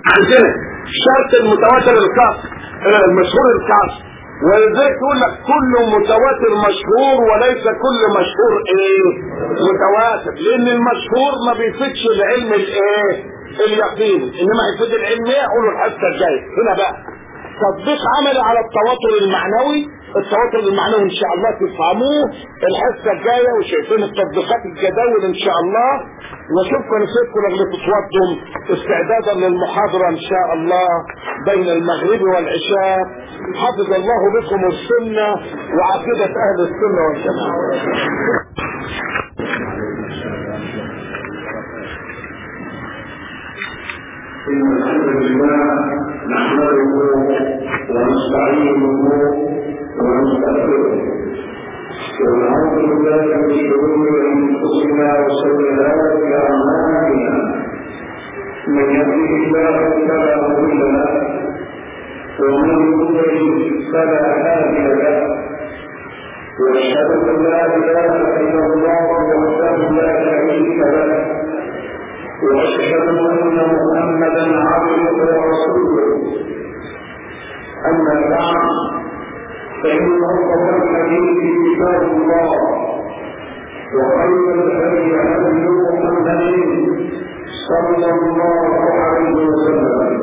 عندنا شرط المتواتر الكاس المشهور الكاس ولذلك يقول لك كل متواتر مشهور وليس كل مشهور ايه متواتر لان المشهور ما بيفيدش العلم الايه اليقين انما يفيد العلم ايه قولوا الحصه الجايه هنا بقى تطبيق عملي على التواتر المعنوي التواتر المعنوي ان شاء الله تفهموه الحصه الجايه وشايفين التطبيقات الجداول ان شاء الله واشوفكم نسيبكم اللي تتوضوا استعدادا للمحاضره ان شاء الله بين المغرب والعشاء حفظ الله بكم السنه وعقيده اهل السنه والجماعه إن الحمد لله نحمده ونستعينه ونستغفره ونعوذ بالله من شرور أنفسنا وسيئات أعمالنا من يهده الله فلا مضل له ومن يضلل فلا هادي له واشهد ان لا اله الا الله وحده لا شريك له واشهد ان محمدا عبده ورسوله اما بعد فان اصدق الحديث كتاب الله وخير الهدي هدي محمد صلى الله عليه وسلم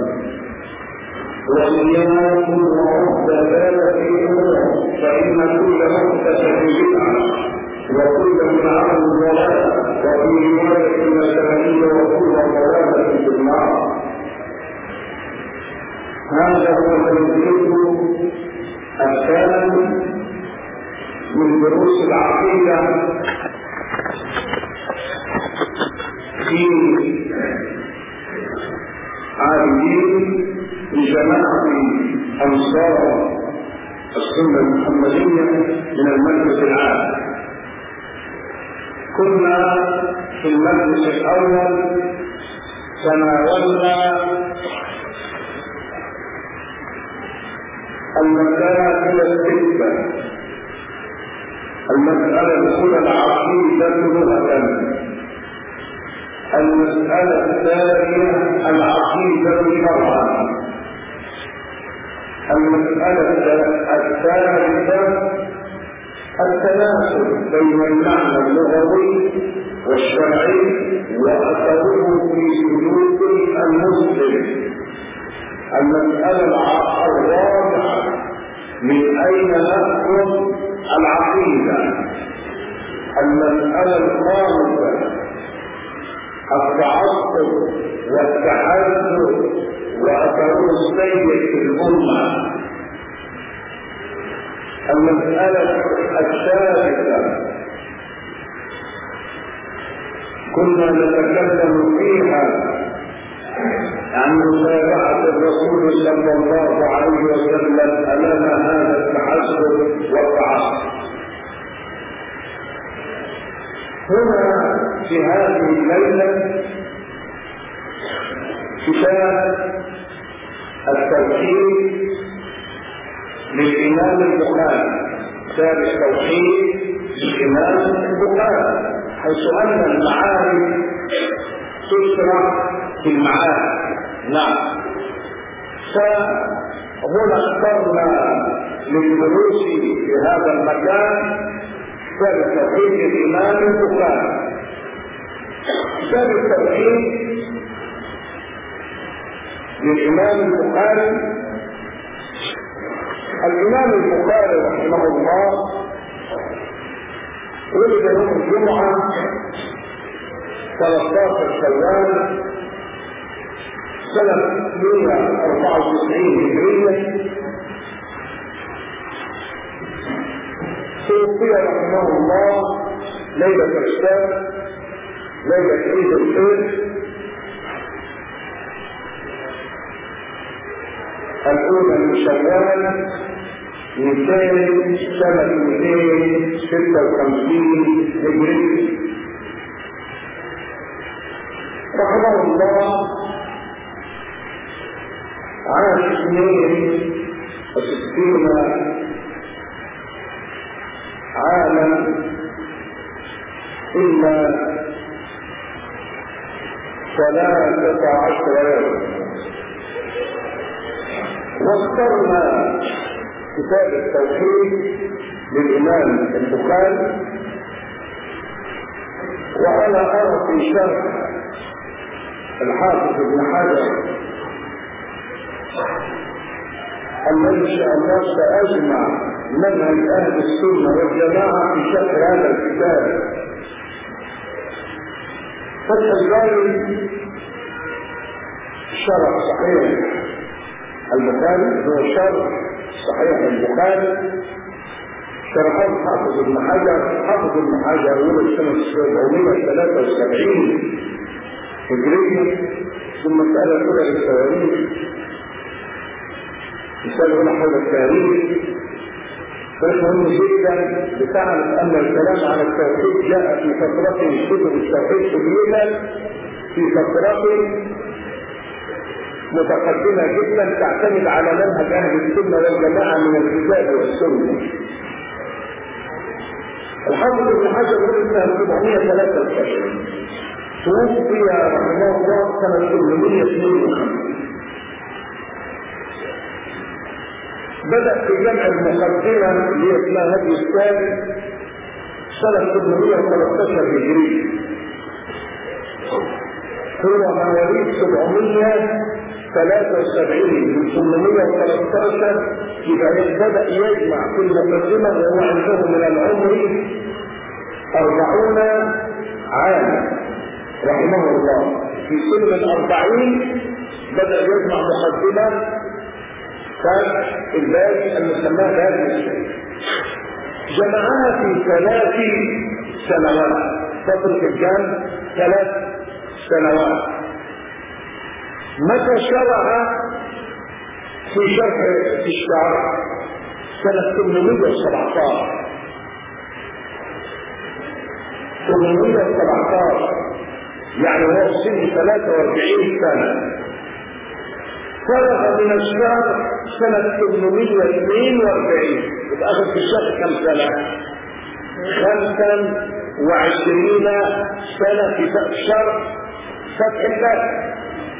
واياكم ومحدثات الامور فان كل محدثه بدعه وكل بدعه ضلاله وفي روايه مسائل وكل ضلاله في النار هذا هو التوحيد الثاني من دروس العقيده في عابدين لجماعة أنصار السنة المحمدية من المجلس العام كنا في المجلس الأول تناولنا المسائل الستة المسألة الأولى العقيدة لغة المسألة الثانية العقيدة شرعا المسألة الثالثة التناسب بين المعنى اللغوي والشرعي وأثره في سلوك المسلم المسألة الرابعة من أين نأخذ العقيدة المسألة الخامسة التعصب والتحزب وأثره السيء في الأمة المسألة الثالثة كنا نتكلم فيها عن متابعة الرسول صلى الله عليه وسلم أمام هذا التحزب والتعصب هنا في هذه الليلة كتاب التوحيد للإمام البخاري كتاب التوحيد للإمام البخاري حيث أن المعارف تشرح في المعارف نعم فهنا اخترنا للدروس في هذا المكان كتاب التوحيد للإمام البخاري كتاب التوحيد للإمام البخاري الإمام البخاري رحمه الله ولد يوم الجمعة 13 شوال سنة 194 هجرية توفي رحمه الله ليلة الشام ليلة عيد الفطر الأولى من شوال 200 سنة 256 هجري رحمه الله عاش اثنين وستين عاما إلا ثلاثة عشر يوما واخترنا كتاب التوحيد للإمام البخاري وأنا أرى في شرح الحافظ ابن حجر الذي إن شاء الله سأجمع منهج أهل السنة والجماعة في شرح هذا الكتاب فتح الباري شرح صحيح البخاري هو شرح صحيح البخاري شرحه حافظ ابن حجر حافظ ابن حجر ولد سنة 773 هجرية ثم مسألة أولى للتواريخ مسألة أولى حول التاريخ فمهم جدا لتعرف أن الكلام على التوحيد جاء في فترة كتب التوحيد كلها في فترة متقدمة جدا تعتمد على منهج أهل السنة والجماعة من الكتاب والسنة. الحافظ ابن حجر ولد سنة 773 توفي رحمه الله سنة 852 بدأ في جمع المقدمة اللي هي اسمها هدي الثاني سنة 813 هجري هو مواليد 773 من 813 يبقى بدأ يجمع في المقدمة وهو عنده من العمر 40 عاما رحمه الله في سن الأربعين بدأ يجمع مقدمة فتح الباب المسمى باب الشيء جمعها في ثلاث سنوات فترة الجامع ثلاث سنوات متى شرع في شرح في الشعر سنة 817 817 يعني هو في سن 43 سنة فرغ من الشهر سنة 842 يبقى أخذ في الشهر كم سنة؟ خمسا وعشرين سنة في شهر فتح الباب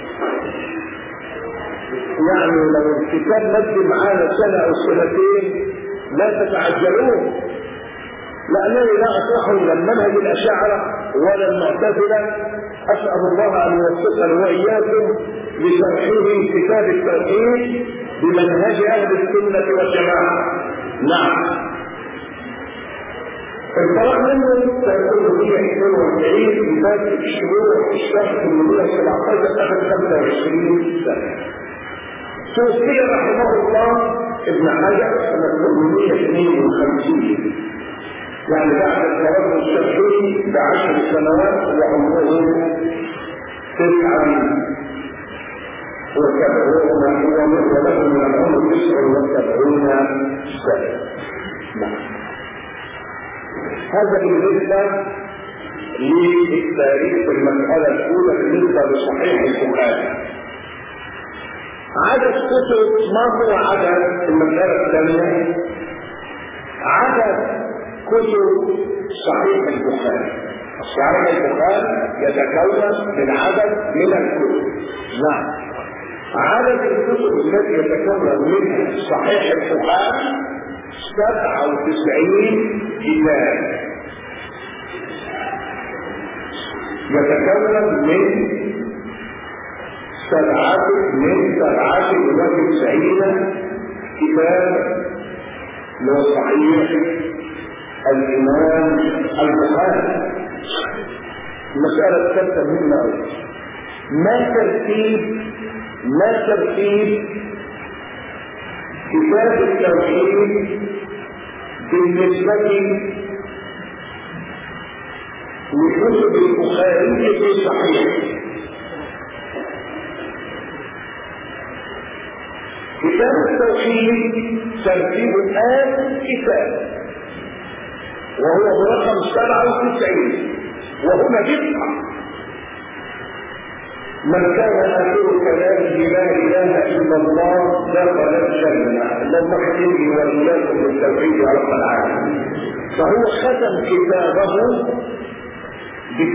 يعني لو الكتاب مد معانا سنة أو سنتين لا تتعجلون لأنني لا أصلح من المنهج الأشاعرة ولا المعتزلة أسأل الله أن يوفقني وإياكم لشرحه كتاب التوحيد بمنهج أهل السنة والجماعة نعم الفرق منه سيكون هي 42 كتاب الشروع الشهر 817 أخذ 25 سنة توفي رحمه الله ابن حجر سنة 852 يعني بعد التوفي الشهري بعشر سنوات وعمره تسعا وسبعون وله من العمر تسع وسبعون سنة نعم هذا بالنسبة للتاريخ المسألة الأولى بالنسبة لصحيح البخاري عدد كتب ما هو عدد المسألة الثانية عدد كتب صحيح البخاري صحيح البخاري يتكون من عدد من الكتب نعم عدد الكتب التي يتكون منها صحيح البخاري سبعة وتسعين كتاب يتكون من سبعة من سبعة وتسعين كتاب من صحيح الإمام البخاري المسألة الثالثة مهمة أوي ما ترتيب ما ترتيب كتاب التوحيد بالنسبة لكتب البخاري في صحيح كتاب التوحيد ترتيب الآن كتاب وهو برقم 97 وهنا بدعة من كان آخر كلامه لا إله إلا الله دخل الجنة اللهم اهدني وإياكم بالتوحيد يا رب العالمين فهو ختم كتابه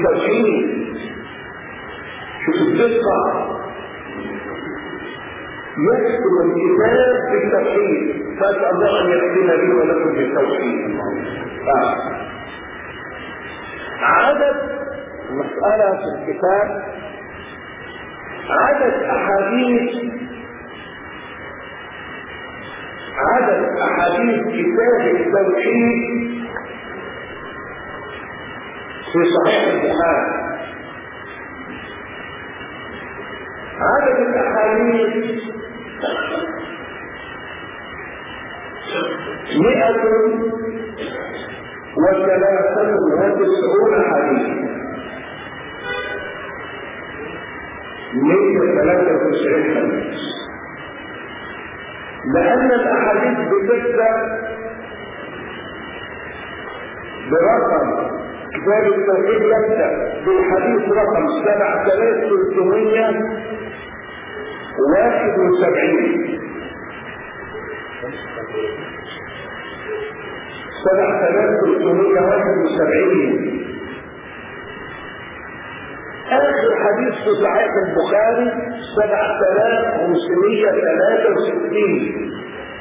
بالتوحيد شوف الدقة يختم الكتاب بالتوحيد فاسال الله ان يختم لي ولكم بالتوحيد آه. عدد مسألة في الكتاب عدد أحاديث عدد أحاديث كتاب التوحيد في صحيح البخاري عدد الأحاديث مئة وثلاثة وتسعون حديث مئة وثلاثة وتسعين حديث لأن الأحاديث بتبدأ برقم كتاب التوحيد يبدأ بالحديث رقم سبعة آلاف ثلاثمية واحد وسبعين سبعة آلاف ثلاثمية واحد وسبعين آخر حديث في صحيح البخاري سبعة آلاف خمسمية ثلاثة وستين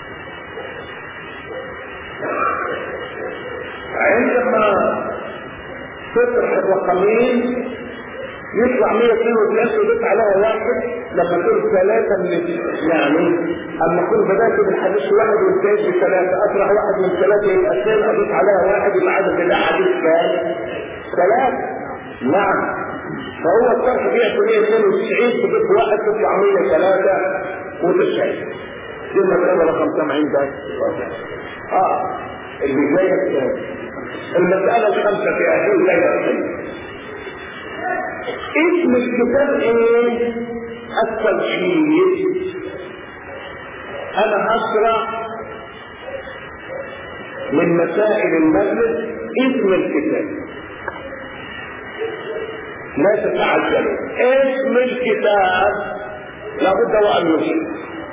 عندما تطرح الرقمين يطلع 132 ويضيف عليها واحد لما تقول ثلاثة من يعني اما اكون بدأت بالحديث واحد وانتهيت بثلاثة اطرح واحد من ثلاثة يبقى اثنين اضيف عليها واحد يبقى عدد الاحاديث كام؟ ثلاثة نعم فهو الطرح فيها 192 تضيف واحد تطلع 193 دي المسألة رقم كم عندك؟ اه اللي جاية المسألة الخامسة في هذه الليلة اسم الكتاب ايه؟ التوحيد انا هشرح من مسائل المجلس اسم الكتاب لا تتعجلوا اسم الكتاب لابد وان يشرح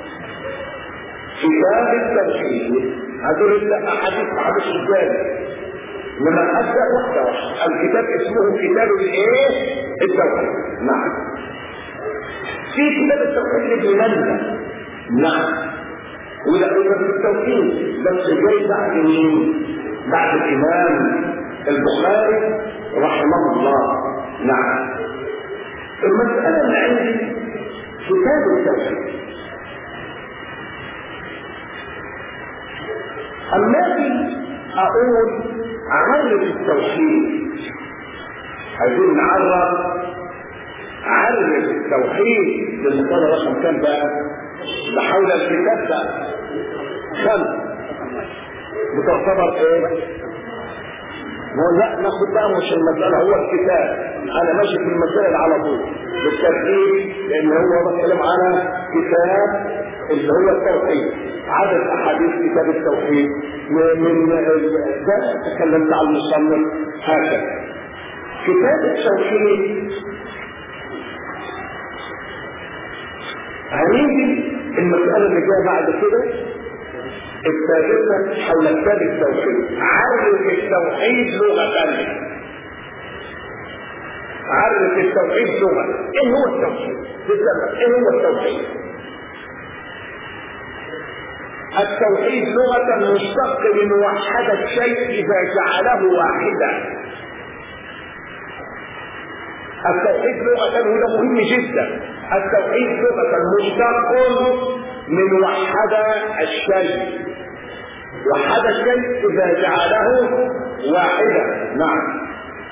كتاب التوحيد هذول احاديث معلش ازاي لما ابدا واحده واحده الكتاب اسمه كتاب الايه التوحيد نعم في كتاب التوحيد لابن مندى نعم ولا في التوحيد بس جاي بعد مين بعد الامام البخاري رحمه الله نعم المساله اللي عندي كتاب التوحيد اما اقول عرف التوحيد عايزين نعرف عرف التوحيد للمقالة رقم كام بقى بحول الكتاب بقى خمس بتعتبر ايه هو لا ناخد بقى مش المسألة هو الكتاب انا ماشي في المسائل على طول بالترتيب لان هو بتكلم على كتاب اللي هو التوحيد عدد احاديث كتاب التوحيد من ده تكلمت عن المصنف هكذا كتاب التوحيد هنيجي المسألة اللي جاية بعد كده الثالثة حول كتاب التوحيد عرف التوحيد لغة عرف التوحيد لغة ايه هو التوحيد؟ بالذات ايه هو التوحيد؟ التوحيد لغة مشتق من وحد الشيء إذا جعله واحدا التوحيد لغة وده مهم جدا التوحيد لغة مشتق من وحد الشيء وحد الشيء إذا جعله واحدا نعم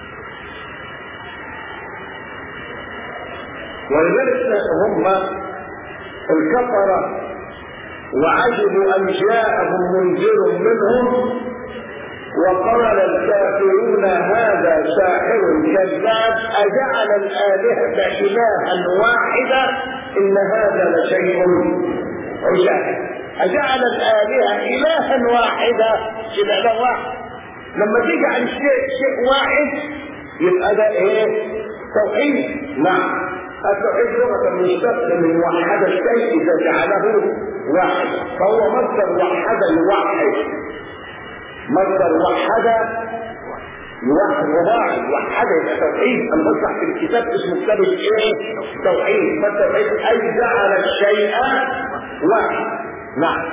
ولذلك هم الكفرة وعجبوا أن جاءهم منذر منهم وقال الكافرون هذا ساحر كذاب أجعل الآلهة إلها واحدة إن هذا لشيء عجاب أجعل الآلهة إلها واحدة إله واحد لما تجعل الشيء شيء واحد يبقى ده ايه توحيد نعم التوحيد لغة مشتق من وحد الشيء إذا جعله واحد فهو مصدر وحد يوحد مصدر وحد يوحد وواحد وحد يبقى توحيد انا بشرح في الكتاب اسمه كتاب الايه؟ توحيد فالتوحيد اي جعل الشيء واحد نعم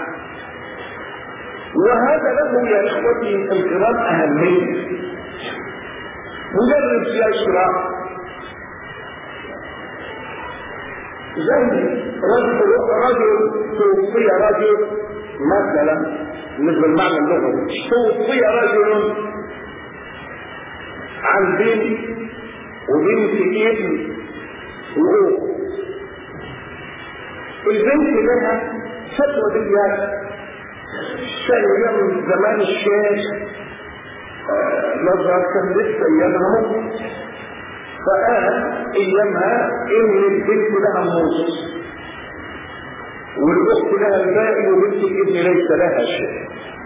وهذا له يا اخوتي الكرام اهميه مدرس يشرح زي رجل رجل توفي رجل مثلا بالنسبه للمعنى اللغوي توفي رجل عن بنت وبنت ابن واخت البنت لها فتوى دي كان ايام زمان الشيخ نظر كان لسه ايامها فقال ايامها ان البنت لها موس والاخت لها الباقي وبنت الابن ليس لها شيء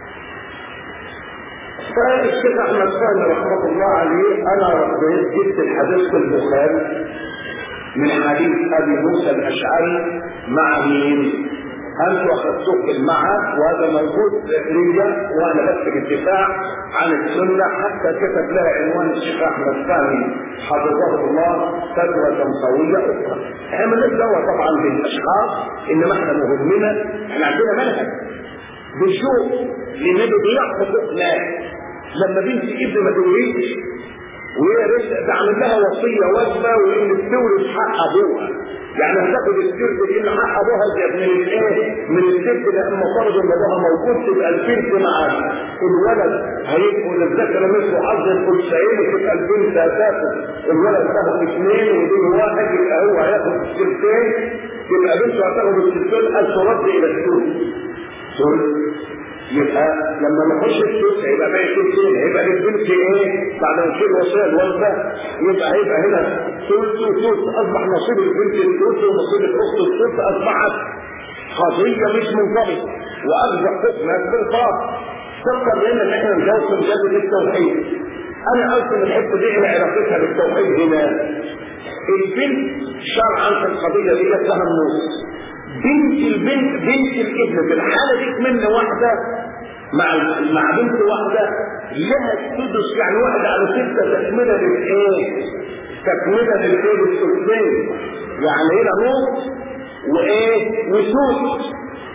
فالشيخ احمد فهمي رحمه الله عليه انا جبت الحديث في البخاري من حديث ابي موسى الاشعري مع مين؟ انت اخذتوه في المعهد وهذا موجود ليا وانا بس بالدفاع عن السنه حتى كتب لها عنوان الشيخ احمد فهمي حفظه الله فتوى تنصويه اخرى. احنا مالناش دعوه طبعا بالاشخاص انما احنا مهمنا احنا عندنا منهج بنشوف لان بيضيع حقوق ناس لما بنت ابن ما تولدش وهي لسه تعمل لها وصيه واجبه وان تورث حق ابوها يعني هتاخد السيرت دي ان حق ابوها من الايه؟ من السيرت لان فرض ان ابوها موجود تبقى البنت مع الولد هيبقوا للذكر مثل حظ الانثيين تبقى البنت هتاخد الولد تاخد اثنين ودي واحد يبقى هو هياخد السيرتين يبقى بنته هتاخد السيرتين ألف رد الى السوق يبقى لما نخش السوق هيبقى باقي سوقين هيبقى للبنت ايه بعد ما نشيل وصيه الوالده يبقى هيبقى هنا ثلث وثلث اصبح نصيب البنت الثلث ونصيب الاخت الثلث اصبحت قضيه مش منضبطه واخذ حكمها بالفاظ فكر بان ان احنا نجاوب من جد التوحيد انا ارسم الحته دي انا علاقتها بالتوحيد هنا البنت شرعا في القضيه دي لها النص بنت البنت بنت الابن في الحالة دي من واحدة مع مع بنت واحدة لها السدس يعني واحدة على ستة تكملة للايه؟ تكملة للايه للثلثين يعني هنا نص وايه؟ وسدس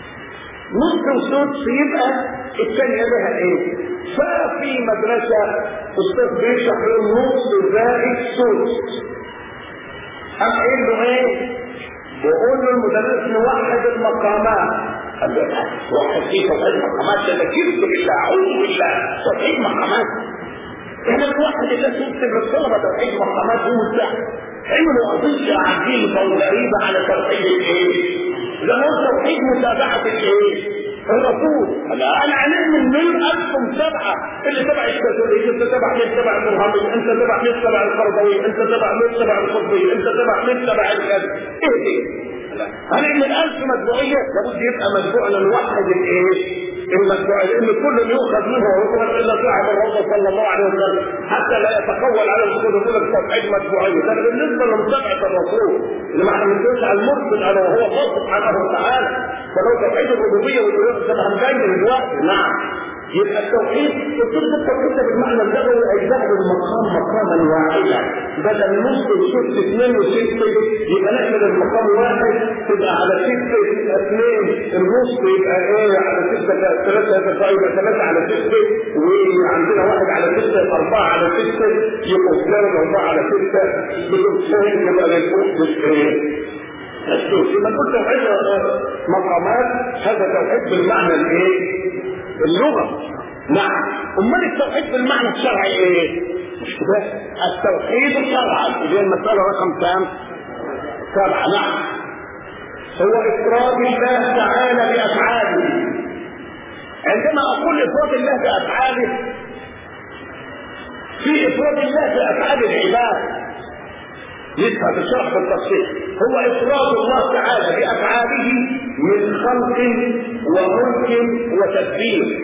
نص وسدس يبقى الثانية لها ايه؟ ففي مدرسة استاذ بيشرح النص زائد سدس قام قايل له ايه؟ بيقول له المدرس نوحد المقامات قال له وحد فيه توحيد مقامات ده كيف بالله اعوذ بالله توحيد مقامات احنا نوحد الله تكتب للطلبه توحيد مقامات هو السهل عملوا قضيه عجيبه وغريبه على توحيد الايه؟ ده هو توحيد متابعه الايه؟ الرسول لا انا هنعمل من الفم سبعه اللي تبع الكاثوليك انت تبع مين تبع المرهبي انت تبع مين تبع القرضوي انت تبع مين تبع القطبي انت تبع مين تبع الكذا ايه دي هنعمل ألف متبوعية لابد يبقى متبوعنا نوحد الايه؟ المتبوع لان كل يؤخذ منه ويؤخذ الا صاحب الروضه صلى الله عليه وسلم حتى لا يتقول على الرسول يقول لك توحيد متبوعيه ده بالنسبه لمتابعه الرسول اللي ما احنا بنقولش على المرسل انا وهو الله سبحانه وتعالى فلو توحيد الربوبيه والالوهيه ده هنبين دلوقتي نعم يبقى التوحيد وكلمة التوحيد بالمعنى اللغوي أجزاء المقام مقاما واحدا بدل نص وست اثنين وستة يبقى نعمل المقام واحد تبقى على ستة يبقى اثنين النص يبقى ايه على ستة ثلاثة يبقى يبقى ثلاثة على ستة وعندنا واحد على ستة يبقى أربعة على ستة يبقى اثنين أربعة على ستة بدون يبقى للأخت ايه الشوف يبقى كل توحيد مقامات هذا توحيد بالمعنى الايه؟ اللغة نعم امال التوحيد بالمعنى الشرعي ايه مش كده التوحيد الشرعي اللي هي المسألة رقم كام سبعة نعم هو افراد الله تعالى بافعاله عندما اقول افراد الله بافعاله في افراد الله بافعال العباد لسه هتشرح بالتفصيل هو افراد الله تعالى بافعاله من خلق وملك وتدبير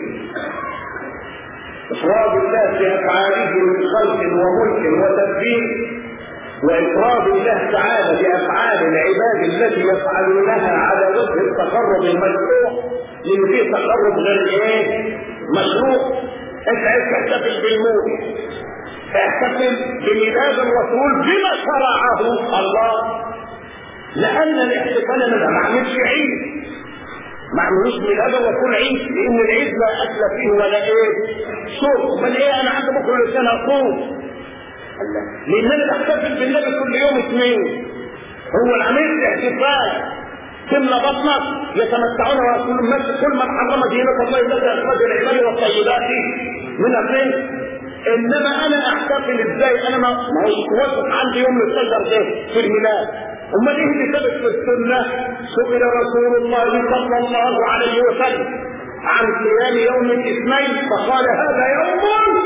افراد الله بافعاله من خلق وملك وتدبير وافراد الله تعالى بافعال العباد التي يفعلونها على وجه التقرب المشروع لان فيه تقرب غير ايه مشروع انت عايز تحتفل بالموت احتفل بميلاد الرسول بما شرعه الله لان الاحتفال انا ما بعملش عيد ما عملوش ميلاد وكل عيد لان العيد لا اكل فيه ولا ايه شرب بل ايه انا عندي بكره لسان اقوم لان انا بحتفل بالنبي كل يوم اثنين هو العمليه احتفال تملى بطنك يتمتعون ويقولون كل من حرم دينة الله التي اخرج العباد والطيبات من الرزق انما انا احتفل ازاي انا ما هو وصف عندي يوم الشجر ده في الميلاد امال ايه اللي ثبت في السنه سئل رسول الله صلى الله عليه وسلم عن صيام يوم الاثنين فقال هذا يوم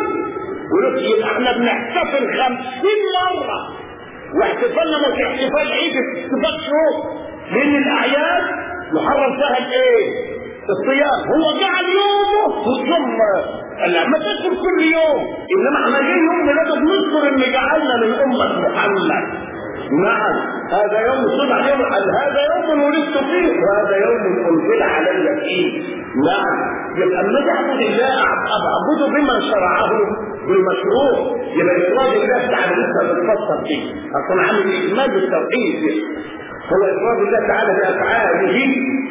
ولكن احنا بنحتفل خمسين مره واحتفالنا مش احتفال عيد احتفال شهور لان الاعياد محرم فيها الايه الصيام هو جعل يومه ثم لا ما تاكل كل يوم انما احنا جاي يوم ميلاده بنذكر ان جعلنا من امه محمد نعم هذا يوم صنع يوم هذا يوم ولدت فيه وهذا يوم انزل علي فيه نعم يبقى اما اعبد الله اعبده بما شرعه بالمشروع يبقى افراد الله تعالى لسه بتفسر فيه اصلا عامل اجمال بالتوحيد هو افراد الله تعالى بافعاله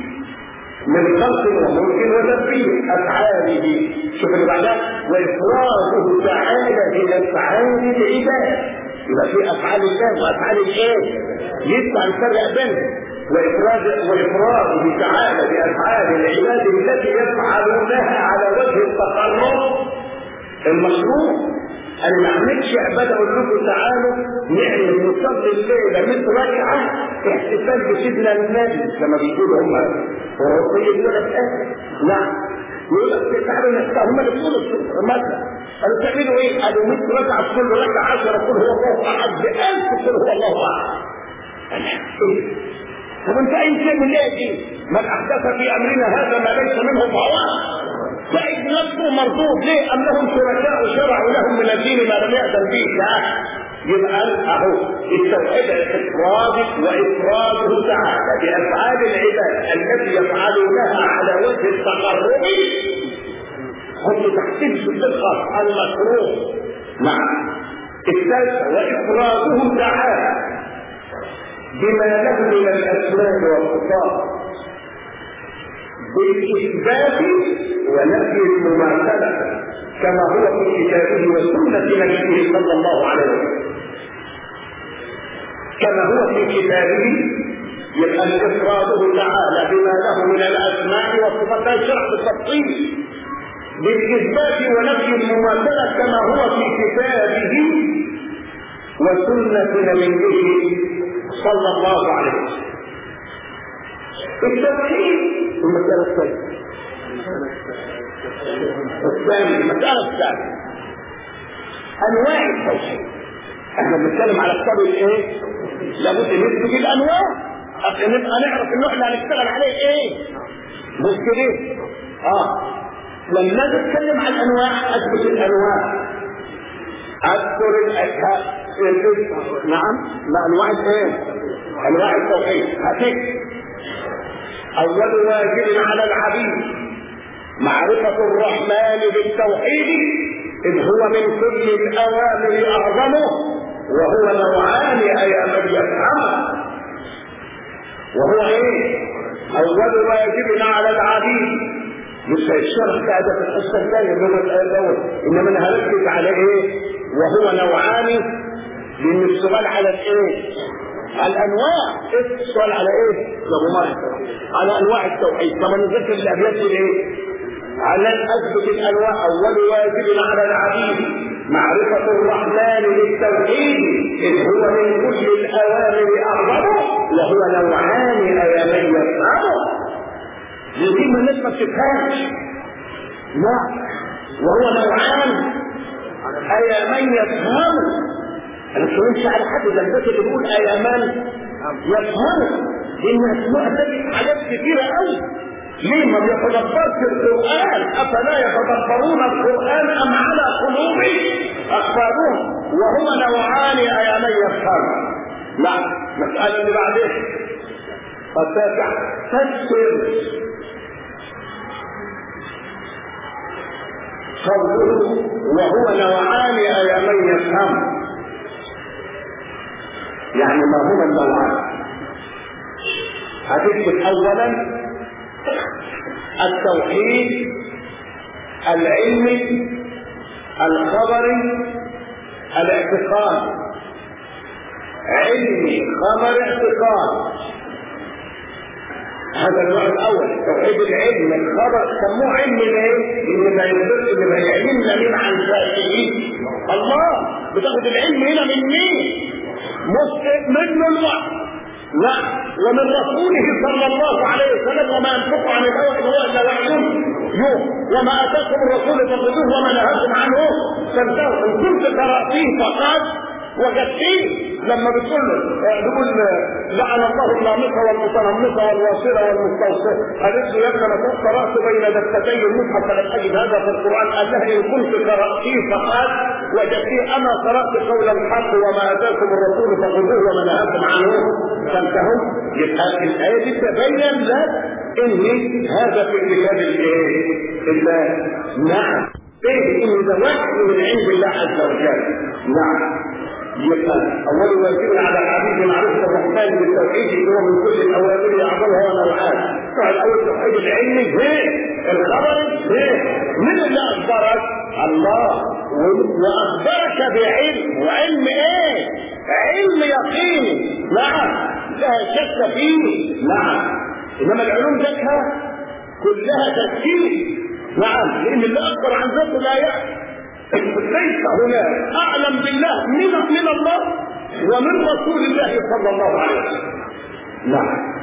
من خلق وملك وتدبير افعاله شوف اللي بعدها وافراده تعالى بافعال العباد يبقى في افعال الله وافعال الايه لسه هنفرق بينهم وافراد وافراده تعالى بافعال العباد التي يفعلونها على وجه التقرب المشروع انا ما عملتش عباده اقول لكم تعالوا نعمل نصلي الليله 100 ركعه احتفال بسيدنا النبي كما بيقولوا هم اوروبيين يقول لك نعم يقول لك تعالوا نحتاج هم اللي بيقولوا مثلا قالوا تعملوا ايه؟ قالوا 100 ركعه في كل ركعه 10 قل هو الله احد ب 1000 قل هو الله احد طب انت اي شيء من ايه دي؟ من احدث في امرنا هذا ما ليس منه فهو فإذ نفسه مردود ليه؟ أم لهم شركاء شرعوا لهم من الدين ما لم يأذن به لا يبقى اهو التوحيد افراد وافراده تعالى بافعال العباد التي يفعلونها على وجه التقرب هم تحسين في الخاص المشروع نعم الثالثة وإفراده تعالى بما له من الأسماء والصفات بالإثبات ونفي المماثلة كما هو في كتابه وسنة نبيه صلى الله عليه وسلم كما هو في كتابه يبقى إفراده تعالى بما له من الأسماء والصفات لا يشرح بالتفصيل بالإثبات ونفي المماثلة كما هو في كتابه وسنة نبيه صلى الله عليه وسلم التوحيد المسألة الثانية الثانية المسألة الثانية أنواع التوحيد احنا بنتكلم على كتاب الايه؟ لابد نثبت الانواع عشان نبقى نعرف ان احنا هنشتغل عليه ايه؟ مش كده؟ اه لما نتكلم عن الانواع اثبت الانواع اذكر الاشياء نعم لا انواع الايه؟ انواع التوحيد هتكتب اول واجب على العبيد معرفة الرحمن بالتوحيد إذ هو من كل الأوامر أعظمه وهو نوعان أي من يفهمه وهو إيه؟ أول واجب على العبيد مش الشرح بتاع ده في الحصة الثانية من الأول إنما أنا هركز على إيه؟ وهو نوعان لأن السؤال على الإيه؟ الانواع السؤال على ايه يا ابو مريم على انواع التوحيد طب نذكر الابيات ايه على اثبت الانواع اول واجب على العبيد معرفة الرحمن بالتوحيد إذ هو من كل الأوامر أعظمه وهو نوعان أيا من يفهمه دي ما الناس ما بتفهمش لا وهو نوعان أيا من يفهمه انا مش بقولش على حد ده الناس اللي بيقول ايامان يفهموا لان اسماء تجد حاجات كثيره قوي ليه ما بيتدبرش القران افلا يتدبرون القران ام على قلوب اقفالهم وهما نوعان ايامان يفهموا لا المساله اللي بعدين التاسع فسر قوله وهو نوعان ايامان يفهموا يعني ما هما النوعان هتثبت اولا التوحيد العلمي الخبري الاعتقاد علمي خبر اعتقاد هذا النوع الاول توحيد العلم الخبر سموه علم ليه؟ ان ما يقدرش اللي ما يعلمنا مين عن ذاته الله بتاخد العلم هنا من مين؟ منه الوحي نعم ومن رسوله صلى الله عليه وسلم وما ينطق عن الهوى ان هو الا وحي يوم وما اتاكم الرسول فخذوه وما نهاكم عنه فانتهوا ان كنت قراتيه فقد وجدتيه لما بتقول بيقول لعن الله النامصه والمتنمصه والواصله والمستوصله قالت له يا ابني انا كنت قرات بين دفتي المصحف فلم اجد هذا في القران قال لها ان كنت قراتيه فقد وجدتيه اما قرات قول الحق وما اتاكم الرسول فخذوه وما نهاكم عنه فانتهوا يبقى الايه دي تبين لك ان هذا في كتاب الايه؟ الله نعم ايه ان ده وحي من عند الله عز وجل نعم يبقى اول واجب على العبيد معرفه الرحمن بالتوحيد اللي هو من كل الاوامر يعظمها ونوعات فالاول التوحيد العلمي هي الخبري هي من اللي اخبرك الله واخبرك بعلم وعلم ايه علم يقيني نعم لا شك فيه نعم انما العلوم ذاتها كلها تفكير نعم لان اللي اكبر عن ذاته لا يعلم ليس هناك اعلم بالله من من الله ومن رسول الله صلى الله عليه وسلم نعم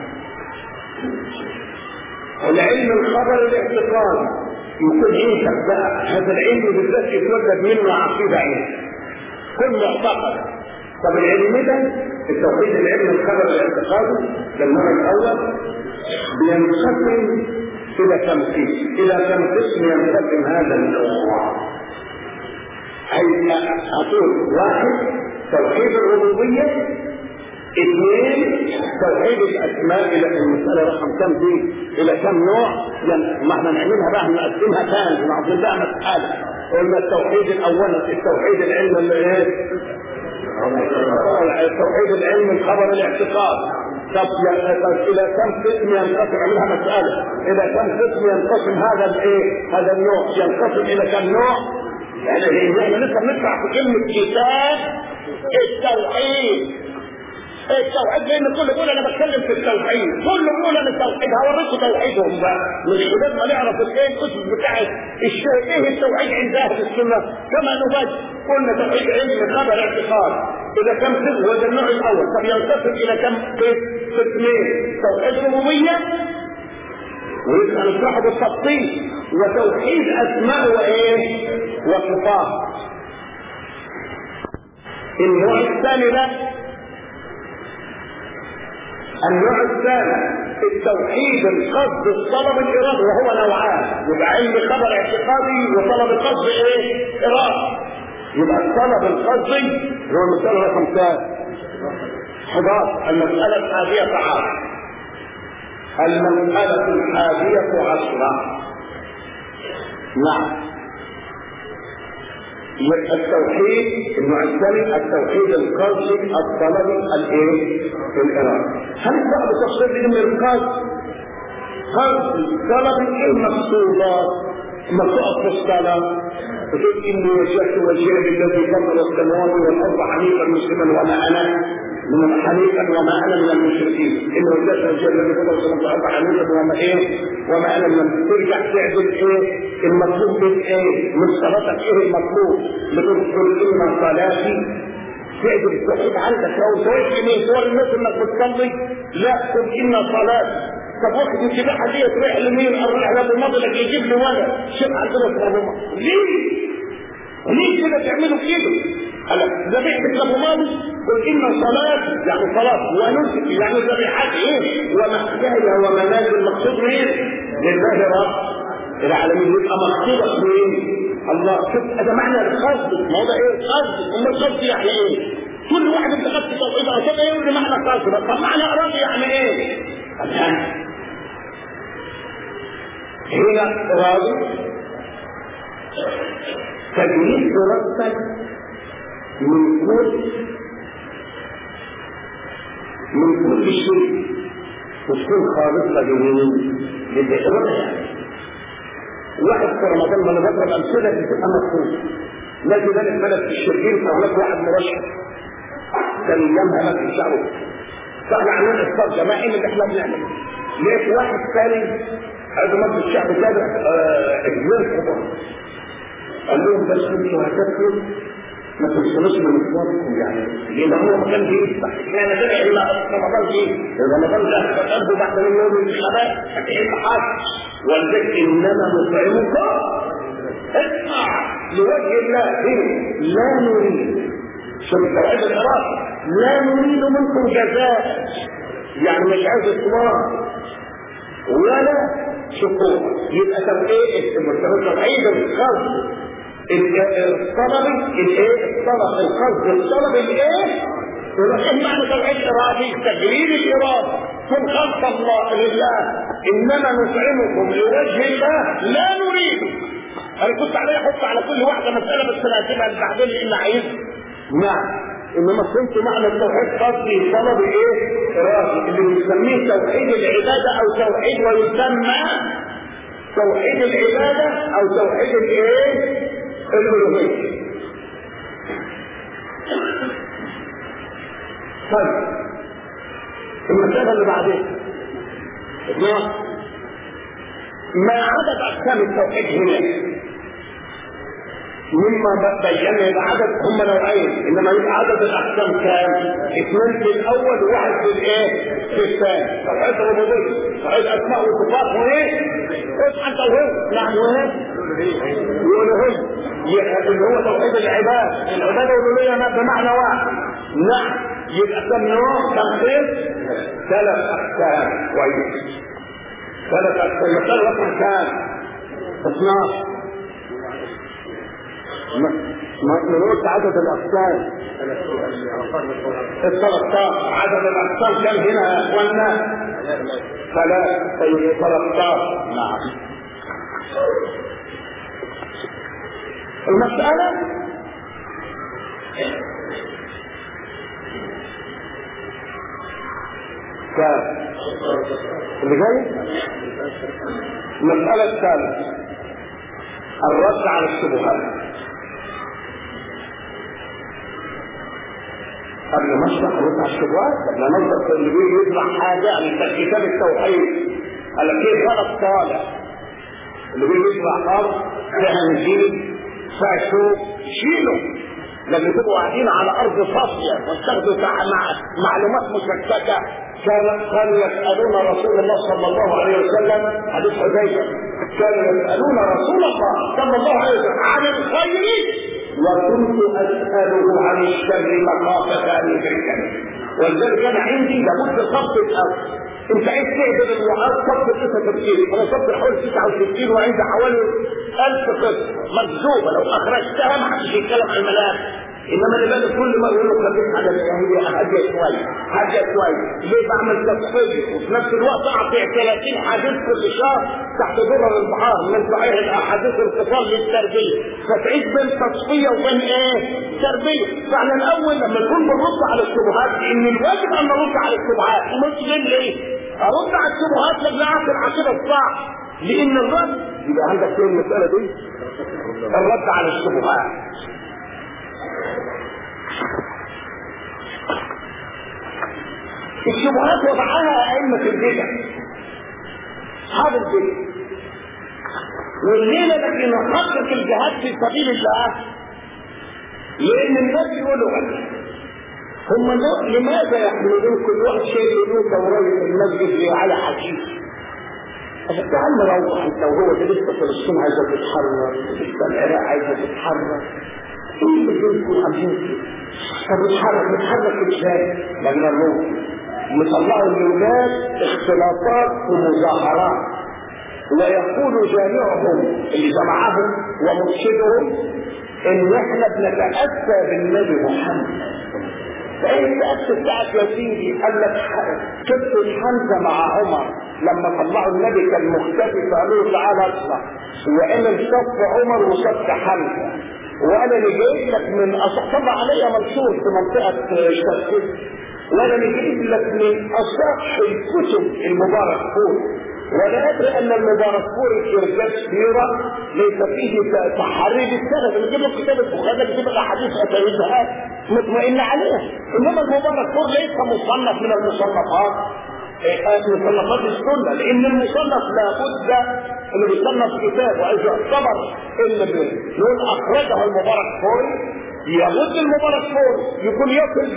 العلم الخبر الاعتقاد يكون عندك بقى هذا العلم بالذات يتولد منه عقيده عندك كل معتقد طب العلم ده التوحيد العلم الخبر الاعتقاد للنوع الاول بينقسم الى كم قسم الى كم قسم ينقسم هذا النوع أي أقول واحد توحيد الربوبية اثنين توحيد الأسماء إلى المسألة رقم كم دي إلى كم نوع يعني ما احنا نعملها بقى نقسمها ثاني نعطي لها مسألة قلنا التوحيد الأول التوحيد العلم اللي ايه؟ التوحيد العلم الخبر الاعتقاد طب الى كم قسم ينقسم عملها مسألة الى كم قسم ينقسم هذا الايه هذا النوع ينقسم الى كم نوع يعني احنا لسه بندفع في كلمة كتاب التوحيد التوحيد لان كل بيقول انا بتكلم في التوحيد كل بيقول انا التوحيد هوريكم توحيدهم بقى مش بدل ما نعرف الايه الاسس بتاعت الشيء ايه التوحيد عند اهل السنه كما نبدأ قلنا توحيد علم خبر اعتقاد الى كم قسم هو ده النوع الاول طب ينقسم الى كم قسمين توحيد ربوبيه ويبقى نشرحه بالتفصيل وتوحيد اسماء وايه وصفات النوع الثاني ده النوع الثاني التوحيد القصد الطلب الارادي وهو نوعان يبقى علم خبر اعتقادي وطلب القصد ايه ارادي يبقى الطلب القصدي هو المسألة رقم كام 11 المسألة الحادية عشر المسألة الحادية عشرة نعم يبقى التوحيد النوع الثاني التوحيد القصدي الطلبي الايه؟ الارادي. هل بعض تفصيل من القصد؟ قصد طلبي ايه المقصودات؟ ما تقف في الصلاة وتقول إني وجهت وجهي للذي فطر السماوات والأرض حنيفا مسلما وما أنا من حنيفا وما انا من المشركين ان وجدت وجه الذي فطر السماوات والارض حنيفا وما ايه وما انا من ترجع تعدل ايه المطلوب من ايه من صلاتك ايه المطلوب بتقول ان صلاتي تعدل التوحيد عندك لو سويت يمين صور الناس انك بتصلي لا قل ان صلاتي طب واحد من كده حديه تروح لمين اروح لابو مضلك يجيب لي ولد شوف عندنا في ابو مضلك ليه؟ ليه كده تعملوا كده؟ هلا ذبيحة الأبواب قل إن الصلاة يعني صلاة ونسك يعني ذبيحات إيه؟ ومحجايا ومنازل المقصود مين؟ لله رب العالمين يبقى مقصودك مين؟ الله شوف هذا معنى القصد ما هو ده إيه؟ قصد أما القصد يعني إيه؟ كل واحد انت خدت توحيد عشان يقول لي معنى قصد طب معنى إرادة يعني إيه؟ الآن هنا إرادة تجريد مرتب من كل من كل شيء وتكون خالصة لمين؟ للإرادة يعني واحد في رمضان ما انا بضرب امثله بتبقى مفهومه نادي ذلك بلد في الشرقين فهناك واحد مرشح كان ايامها ما في شعره فاحنا عاملين افطار جماعي اللي احنا بنعمله لقيت واحد ثاني عايز مجلس الشعب كده اجمال كبار قال لهم بس انتوا هتاكلوا ما تنسونوش من مشواركم يعني لان هو ما كان بيفتح كان ده الا رمضان جه رمضان ده فتقضوا بعد من يوم الانتخابات هتعمل حاجه ولذلك انما نطعمكم اسمع لوجه الله إيه؟ لا نريد شوف التوحيد الارادي لا نريد منكم جزاء يعني مش عايز اطلاق ولا شكور يبقى طب ايه التوحيد الخاص الطلب الايه الطلب القصد الطلب الايه ايه معنى توحيد ارادي تجريد الاراده كن خلق الله لله انما نطعمكم لوجه الله لا نريد انا كنت عليه احط على كل واحده مساله بس انا هسيبها بعدين لان عايز نعم انما كنت معنى التوحيد قصدي طلب ايه ارادي اللي بنسميه توحيد العباده او توحيد ويسمى توحيد العباده او توحيد الايه الألوهية طيب المسألة اللي بعدين ما عدد أقسام التوحيد هنا مما بينا يبقى عدد هم نوعين انما يبقى عدد الاقسام كام؟ اثنين في الاول وواحد في الايه؟ في الثاني توحيد الربوبيه توحيد اسماء وصفات وايه؟ اصحى انت وهو نعم وايه؟ والالوهيه اللي هو توحيد العباد العباده والالوهيه بمعنى واحد نعم يبقى كم نوع كم قسم؟ ثلاث اقسام كويس ثلاث اقسام المساله رقم كام؟ 12 ما قلت عدد الاقسام ال 13 عدد الاقسام كم هنا يا اخوانا؟ ثلاث طيب 13 نعم المسألة كام؟ اللي جاي؟ المسألة الثالثة الرد على الشبهات قبل ما اشرح الرد على الشبهات قبل ما نظر اللي بيجي يطلع حاجه عن كتاب التوحيد قال لك ايه غلط طالع اللي بيجي يطلع ارض فيها نجيل فيها شوك شيله لما تبقوا قاعدين على ارض صافيه وتاخدوا مع معلومات مشككه كانوا يسالون رسول الله صلى الله عليه وسلم حديث حذيفه كانوا يسالون رسول الله صلى الله عليه وسلم عن الخير وكنت اساله عن الشر مخافه ان يدركني ولذلك انا عندي لابد ضبط الاول انت عايز تعدل الوعاء صف 69 انا صف حوالي 69 وعندي حوالي 1000 قسم مجذوبه لو اخرجتها ما حدش يتكلم عن الملاك انما اللي بالك كل ما يقول له خليك على الجاهليه حاجه شويه حاجه شويه ليه بعمل تصفيه وفي نفس الوقت اعطي 30 حديث كل شهر تحت درر البحار من صحيح الاحاديث الانتصال للتربيه فتعيش بين تصفيه وبين ايه؟ تربيه فاحنا الاول لما نكون بنرد على الشبهات ان الواجب ان نرد على الشبهات مسلم ليه؟ ارد على الشبهات لاجل اعطي العقيده الصح لان الرد يبقى عندك فين المساله دي؟ الرد على الشبهات الشبهات وضعها أئمة البدع أصحاب البدع والليلة التي نحقق الجهاد في سبيل الله لأن الناس يقولوا هم لماذا يحملون كل واحد شيء يقولون توراة المسجد على حديث تعال نروح انت وهو ده لسه فلسطين عايزه تتحرر لسه العراق عايزه تتحرر ايه اللي بينكم عاملين طب نتحرك نتحرك ازاي؟ لما نروح نطلعوا الاولاد اختلاطات ومظاهرات ويقول جامعهم اللي جمعهم ومرشدهم ان احنا بنتاسى بالنبي محمد فايه التاسي بتاعك يا سيدي؟ قال لك قصه حمزه مع عمر لما طلعوا النبي كان مختفي فقالوا له تعالى اطلع وعمل صف عمر وصف حمزه وانا اللي جايب لك من طبع عليا منشور في منطقه شرقيه وانا اللي جايب لك من اصح الكتب المبارك فوق ولا ادري ان المبارك فوري شركات كبيره ليس فيه تحرير السند نجيب له كتاب البخاري نجيب له احاديث اسانيدها مطمئن عليها انما المبارك فور ليس مصنف من المصنفات مصنفات السنه لان المصنف لابد انه بيصنف كتاب وعايز يعتبر ان نقول اخرجه المبارك فوري لابد المبارك فور يكون يصل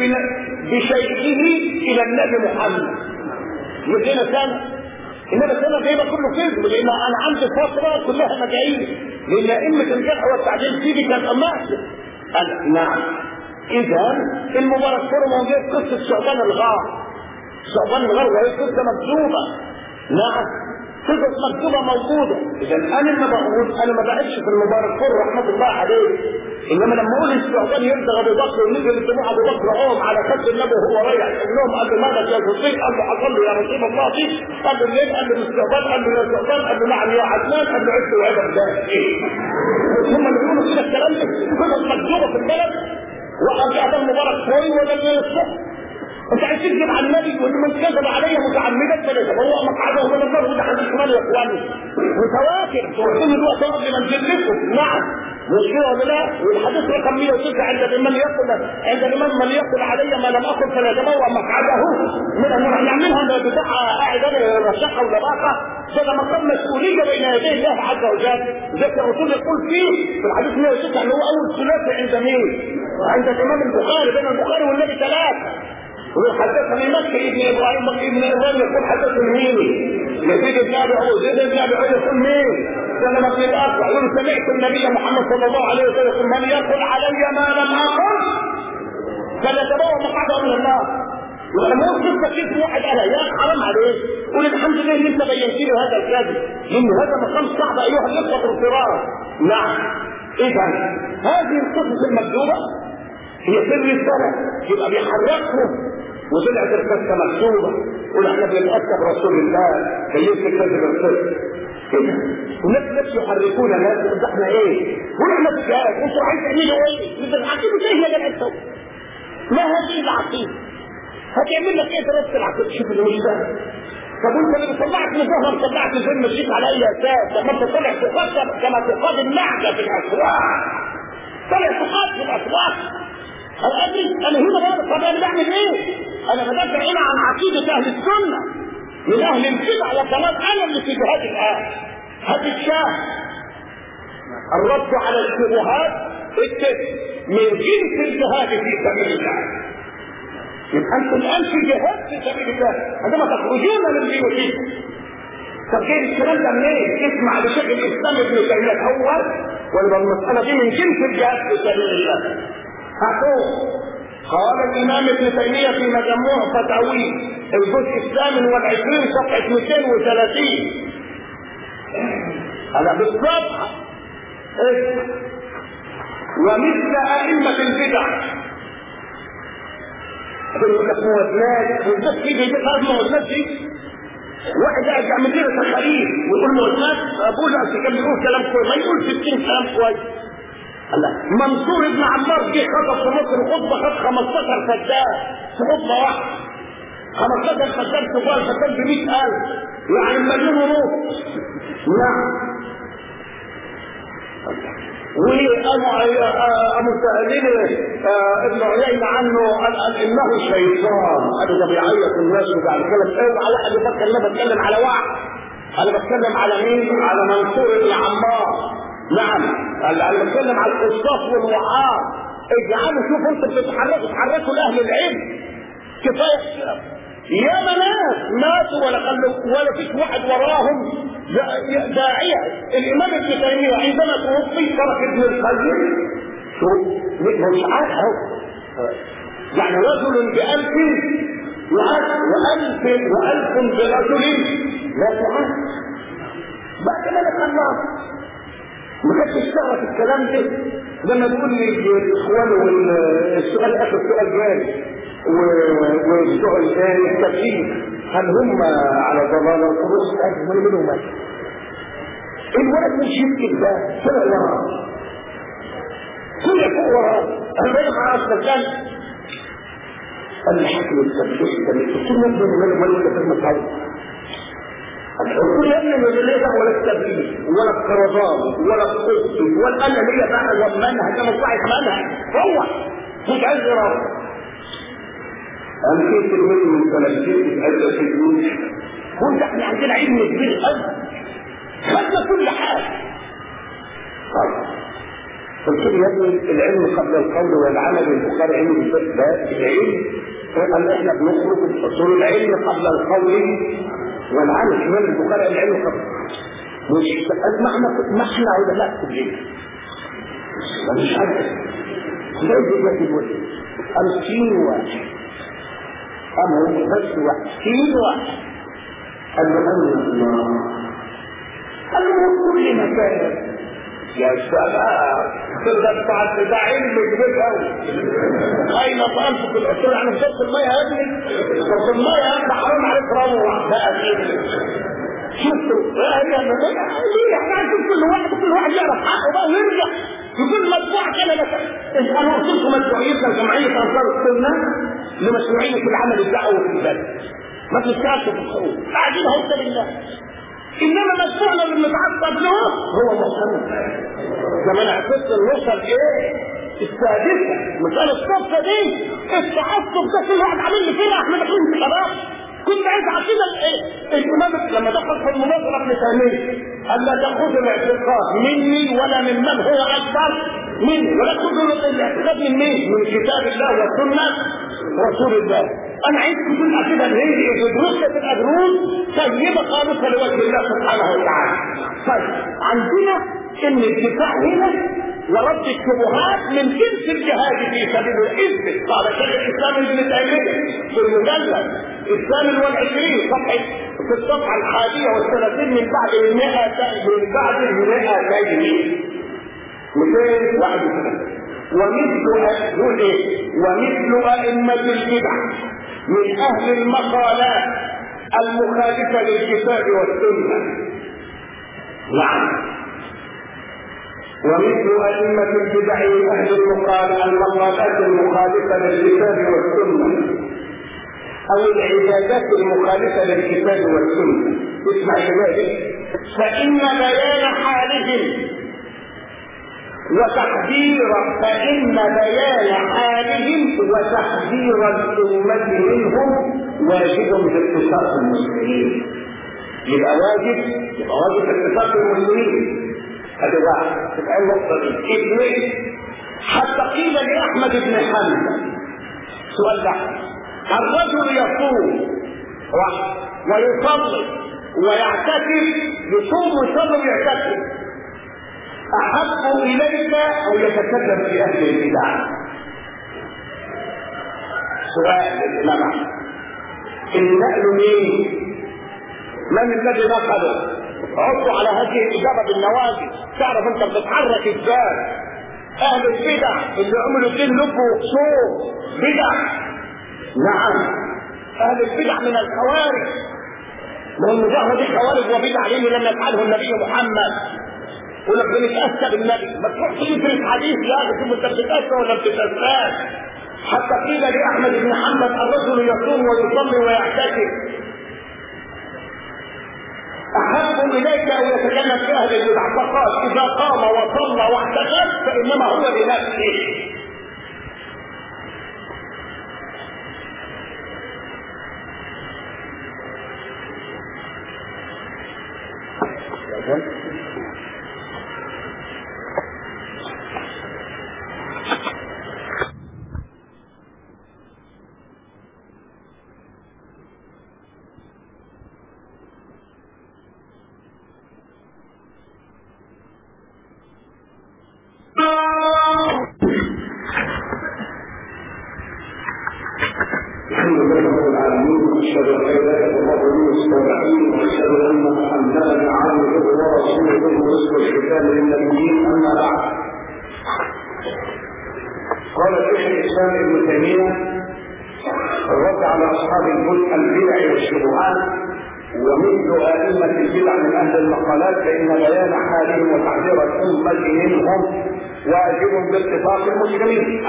بشيئه الى النبي محمد يدينا سنه انما السنه جايبه كله كذب لان انا عندي فتره كلها مجاعيل لان ائمه الجرح والتعديل فيه كانت اماكن قال نعم اذا المبارك فور موجود قصه شعبان الغار شعبان الغار وهي قصه مكتوبه نعم قصص مكتوبه موجوده اذا انا ما بقول انا ما بعدش في المبارك فور رحمه الله عليه انما لما اقول الشعبان يرضى ابو بكر ونزل الجماعه ابو بكر قام على كف النبي وهو رايح يقول لهم قال له ماذا يا صديق قال له حصل له يا رسول الله دي قال له ليه قال له الشعبان قال له يا شعبان قال له نعم يا عدنان قال له عشت وعبد ده ايه هم اللي بيقولوا كده الكلام ده قصص مكتوبه في البلد وقال هذا المبارك فوري وده اللي الصبح انت عايز تكذب على النبي وان من كذب علي متعمدا فليتبوأ مقعده من النار وده حديث مالي يا اخواني متواتر توحدين الوقت قبل ما نجلكم نعم مش كده ولا لا والحديث رقم 109 عند من يقول عند الامام من يقول علي ما لم اقل فليتبوأ مقعده من النار نعملها بتاع قاعد انا رشاقه ولا باقه ده مقام مسؤوليه بين يدي الله عز وجل ذلك الرسول يقول فيه في الحديث 109 اللي هو اول ثلاثي عند مين؟ عند الامام البخاري بين البخاري والنبي ثلاثه وحدثني مكي ابن ابراهيم مكي ابن ابراهيم يقول حدثني مين؟ يزيد بن ابي عبد يزيد بن ابي عبد يقول مين؟ سلم بن الاكبر يقول سمعت النبي محمد صلى الله عليه وسلم يقول من يقل علي ما لم اقل فليتبوأ مقعده من النار ولما يوصف كيف واحد قالها يا حرام عليك قول الحمد لله ان انت بينت لي هذا الكذب لان هذا مقام صعب ايها الاخوه الكرام نعم اذا هذه القصص المكذوبه هي سر السنه يبقى بيحركهم وطلعت القصه مكتوبه قول احنا بنتاكد رسول الله كيف كذب القصه كده وناس ناس يحركون ناس قلت احنا ايه ونحن في جهاز انتوا عايزين تعملوا ايه؟ مثل العقيده ايه يا جماعه التوبه؟ ما هذه العقيده؟ هتعمل لك ايه دراسه العقيده؟ شوف اللي مش فاهم طب انت اللي طلعت من ظهر طلعت زي مشيت على اي اساس لما انت طلع تقدم كما تقاد النعجه في الاسواق طلع تقاد في الاسواق انا ادري انا هنا بقى طب انا بعمل ايه؟ انا بدافع هنا عن عقيده اهل السنه من اهل البدع والضلال انا اللي في جهاد الان هذه الشاه الرد على الشبهات التسع من جنس الجهاد في سبيل الله يبقى انتم الان في جهاد في سبيل الله عندما تخرجون من بيوتكم طب جاي الكلام ده منين؟ اسمع لشيخ الاسلام ابن تيميه الاول ولا المساله دي من جنس الجهاد في سبيل الله هاتوه قال الامام ابن تيميه في مجموع فتاويه الجزء الثامن والعشرين صفحه 230 هذا بالصفحه ومثل ائمه البدع كل لك موازنات والناس تيجي يجيب هذه الموازنات دي واحد قاعد يعمل لنا تخاريف ويقول موازنات ابوه لا كان بيقول كلام كويس ما يقول 60 كلام كويس الله منصور ابن عمار جه خطب في مصر خطبه خد 15 فدان في خطبه واحده 15 فدان كبار فدان ب 100000 يعني مليون ونص نعم وقاموا سائلين ابن عيينة عنه قال انه شيطان قالوا ده بيعيط الناس وبعد كده اوعى واحد يفكر ان انا بتكلم على واحد انا بتكلم على مين؟ على منصور بن عمار نعم انا بتكلم على القصاص والوعاظ اجعلوا شوفوا انتوا بتتحركوا تحركوا لاهل العلم كفايه يا ناس ماتوا ولا خلوا ولا فيش واحد وراهم داعية الإمام ابن تيمية عندما توفي ترك ابن القيم شو مش عارف يعني رجل بألف يعاد وألف وألف برجل لا تعاد بعد ما خلاص ما كانش اشتغل في الكلام ده لما تقول لي الاخوان والسؤال اخر سؤال جاي وبتوع التفكير هل هم على ضلالة الرؤوس أجمل منهم الولد مش يمكن ده طلع وراه طلع فوق وراه أنا باجي مع السكان قال لي حكم التفكير قلت له ابن الملك ملك في المصعب الحصول يا ابني من ليه ولا التبليغ ولا الكرزان ولا القدس ولا انا ليا بقى والمنهج انا صاحب منهج هو مش عايز يراوح انا في كلمه من ثلاثين عدة سنين وانت احنا عندنا علم كبير قوي خدنا كل حاجه طيب قلت له يا ابني العلم قبل القول والعمل البخاري علم الفقه ده العلم قال احنا بنخرج اصول العلم قبل القول والعمل امام البخاري العلم قبل مش ما احنا ما احنا علماء كلنا مفيش حاجه لا يوجد الوجه أمسين واحد أمر بس واحد سين واحد قال له أن الله قال له كل مكان يا سلام تقدر تعد ده علم كبير قوي اين طالب في الاصول انا شفت الميه يا ابني شفت الميه يا ابني حرام عليك روح بقى شفتوا هي ليه احنا عايزين كل واحد كل واحد يعرف حقه بقى ويرجع يكون مدفوع كده مثلا انا قلت لكم مشروعيتنا جمعيه انصار السنه لمشروعيه العمل الدعوي في البلد ما تشتغلش في الخروج قاعدين اهو بالله انما مشروعنا اللي بنتعصب له هو محمد زمان حفظت النصر ايه السادسه مساله الصفقه دي التعصب ده كل واحد عامل لي كده احنا داخلين في خلاص كنت عايز عقيده الايه الامام لما دخل في المناظره ابن تيميه قال لا تاخذوا الاعتقاد مني ولا من من هو اكبر مني ولا تاخذوا الاعتقاد من مين؟ من كتاب الله وسنه رسول الله انا عايز تكون عقيده اللي هي دروسها تبقى دروس طيبه خالصه لوجه الله سبحانه وتعالى طيب عندنا ان الدفاع هنا ورد الشبهات من جنس الجهاد في سبيل الاثبت قال شيخ الاسلام ابن تيميه في المجلد الثامن والعشرين صفحه في الصفحه الحادية والثلاثين من بعد المئة من بعد المئتين 231 ومثل يقول ايه؟ ومثل ائمة البدع من اهل المقالات المخالفة للكتاب والسنة نعم ومثل أئمة البدع من أهل المقال المقالات المخالفة للكتاب والسنة أو العبادات المخالفة للكتاب والسنة اسمع كذلك فإن بيان حالهم وتحذير فإن بيان حالهم وتحذير الأمة منهم واجب باتفاق المسلمين يبقى واجب يبقى واجب باتفاق المسلمين هذا واحد تبقى النقطة دي اثنين حتى قيل لأحمد بن حنبل سؤال ده الرجل يصوم ويصلي ويعتكف يصوم ويصلي ويعتكف أحب إليك أو يتكلم في أهل البدع سؤال للإمام النقل مين؟ من الذي نقله؟ عضوا على هذه الإجابة بالنواجذ تعرف أنت بتتحرك إزاي أهل البدع اللي عملوا الدين لب وقصور بدع نعم أهل البدع من الخوارج من مجرد الخوارج وبدع لأن لم يفعله النبي محمد يقول لك بنتأسى بالنبي ما تروحش تدرس حديث يا أخي أنت بتتأسى ولا بتتأساش حتى قيل لأحمد بن محمد الرجل يصوم ويصلي ويعتكف أحب إليك أن يتكلم في أهل البدع فقال إذا قام وصلى واعتكف فإنما هو لنفسه واجب باتفاق المسلمين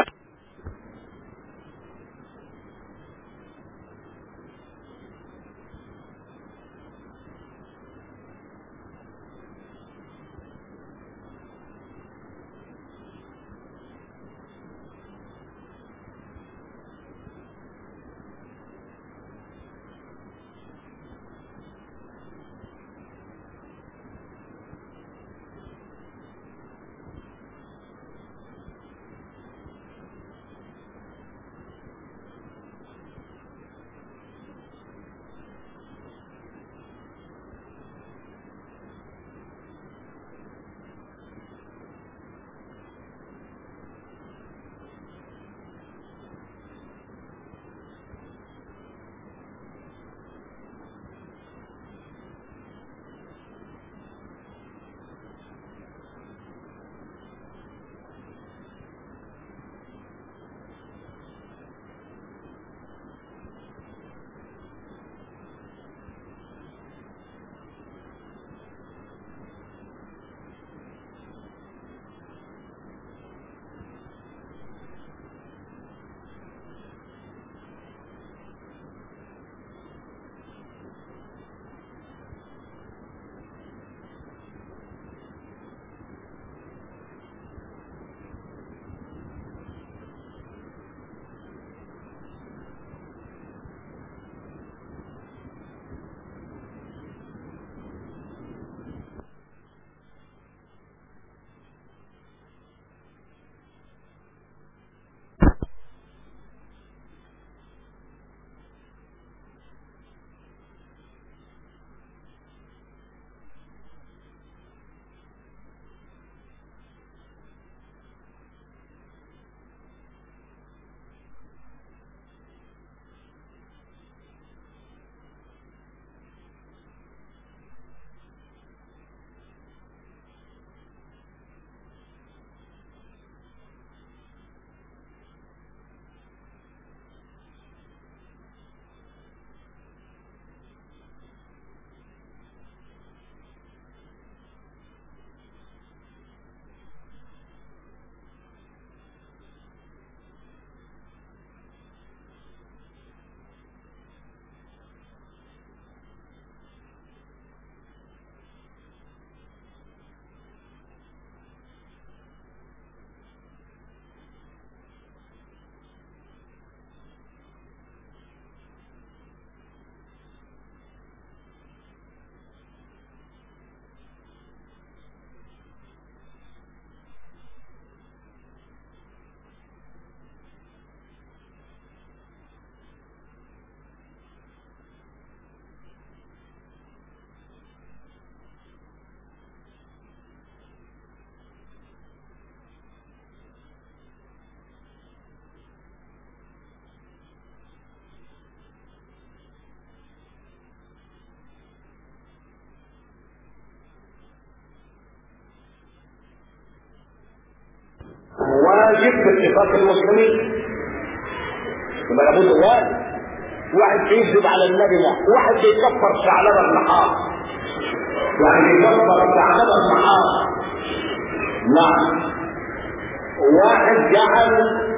واجب باتفاق المسلمين يبقى لابد واجب واحد بيكذب على النبي ده واحد بيكفر ثعلبه النحار واحد بيكفر ثعلبه النحار نعم واحد جعل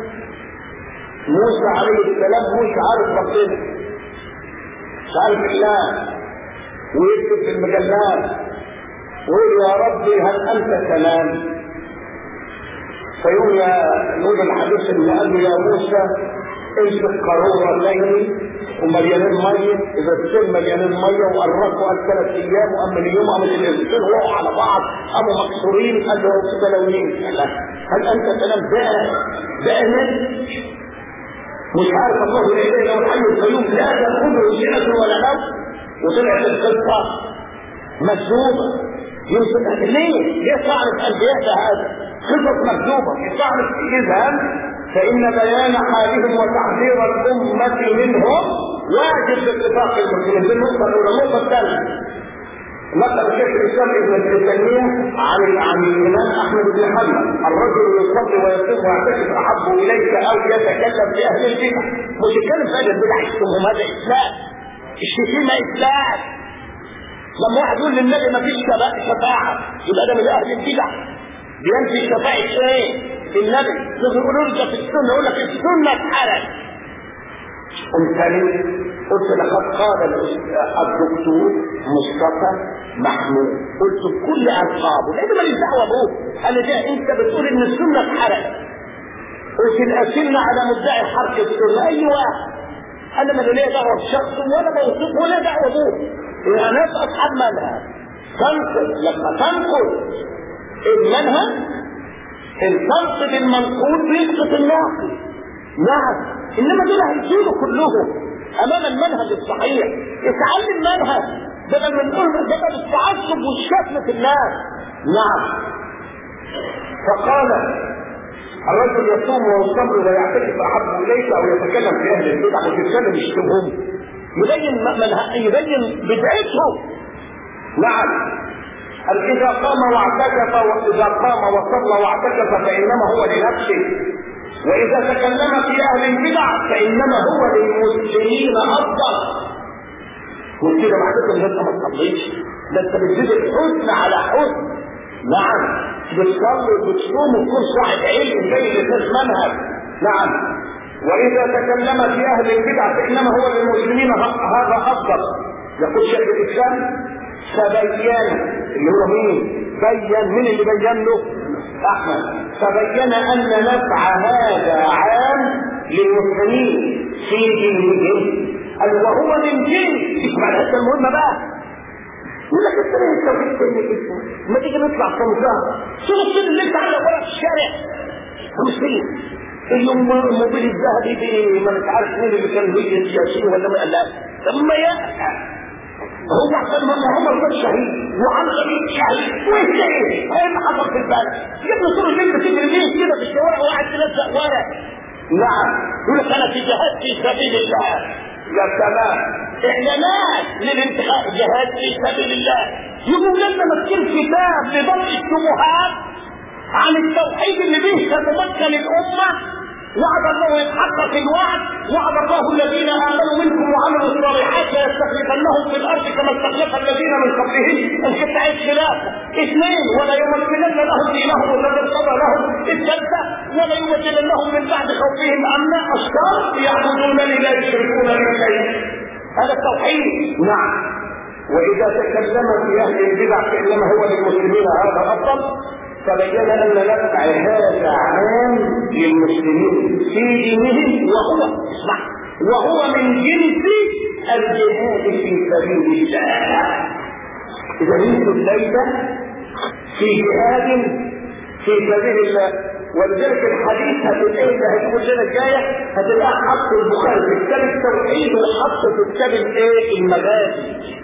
موسى عليه السلام مش عارف ربنا مش عارف الله ويكتب في المجلات ويقول يا ربي هل انت تنام فيقول يا نقول الحديث اللي قال له يا موسى امسك قارورتين ومليانين ميه اذا السن مليانين ميه وقربوا قال ثلاث ايام وام اليوم قامت الانسان وقعوا على بعض قاموا مكسورين قالوا متلونين هل انت تنام بقى بقى نمت مش عارف الله اليه لو الحي القيوم لا تاخذه سنه ولا نوم وطلعت القصه مكذوبه يمسك ليه؟ ليه تعرف انبياء هذا؟ قصص مكذوبه تعرف اذا فإن بيان حالهم وتحذير الأمة منهم واجب باتفاق المسلمين دي النقطة الأولى النقطة الثانية نقل شيخ الإسلام ابن تيمية عن عن الإمام أحمد بن حنبل الرجل يصلي ويصوم ويعتكف أحب إليك أو يتكلم في أهل البدع مش يتكلم في أهل البدع يشتمهم هذا إسلام الشتيمة إسلام لما واحد يقول للنبي ما فيش شفاعة يبقى ده من أهل البدع بينفي شفاعة إيه؟ النبي تقولوا له في السنة يقول لك السنة اتحرق قلت قلت لقد قال الدكتور مصطفى محمود قلت بكل القابه لان ماليش دعوه ابوه قال لي ده انت بتقول ان السنه اتحرقت قلت الاسلنا على مدعي حرق السنه اي واحد انا ما ليا دعوه بشخص ولا موثوق ولا دعوه ابوه يا ناس اصحاب منهج تنقل لما تنقل المنهج الفرق بالمنقول بيسقط الناقل نعم انما دول هيشيلوا كلهم امام المنهج الصحيح اتعلم منهج بدل من بدل التعصب والشتم في الناس نعم فقال الرجل يصوم ويصبر ويعتكف احب اليك او يتكلم في اهل البدع ويتكلم يشتمهم يبين منهج يبين بدعتهم نعم قال إذا قام واعتكف وإذا قام وصلى واعتكف فإنما هو لنفسه وإذا تكلم في أهل البدع فإنما هو للمسلمين أفضل وكده معناته إن أنت ما تصليش ده أنت بتزيد الحزن على حزن نعم بتصلي وبتصوم وتكون صاحب علم زي الناس منهج نعم وإذا تكلم في أهل البدع فإنما هو للمسلمين هذا أفضل يقول شيخ الإسلام فبين اللي هو مين بين من اللي بين له احمد فبين ان نفع هذا عام للمسلمين في دينهم قال وهو من جنس اسمع الحته المهمه بقى يقول لك انت ليه التوحيد كلمه اسمه ما تيجي نطلع صمتها شوف الصيد اللي انت على ورا في الشارع خمسين اليوم الموبيل الذهبي ما مش عارف مين اللي كان هي السياسيين ولا ما لا طب ما يا هو كان عمر بن شهيد وعمر بن شهيد وايه ده ايه؟ ايه اللي حصل في البلد؟ جبنا صورة بنت تجري ليه كده في الشوارع وقاعد تلزق ورق نعم يقول لك انا في جهاد في سبيل الله يا سلام اعلانات للانتخاب جهاد في سبيل الله يقول لنا مكتوب كتاب لضرب الشبهات عن التوحيد اللي به تتمكن الامه وعد الله يتحقق الوعد وعد الله الذين امنوا منكم وعملوا الصالحات ليستخلفنهم في الارض كما استخلف الذين من قبلهم الحته عايز خلافه اثنين ولا يمكنن لهم دينهم الذي ارتضى لهم الثالثه ولا يبدلنهم من بعد خوفهم امنا اشكار يعبدونني لا يشركون بي شيئا هذا التوحيد نعم واذا تكلم في اهل البدع فانما هو للمسلمين هذا افضل فبين ان نفع هذا عام للمسلمين في دينهم وهو اسمع وهو من جنس الجهاد في سبيل الله اذا مثل الليل في جهاد في سبيل الله ولذلك الحديث هتلاقيه اللي هتقول لنا الجايه هتلاقيه حط البخاري في كتاب التوحيد وحط في كتاب الايه المغازي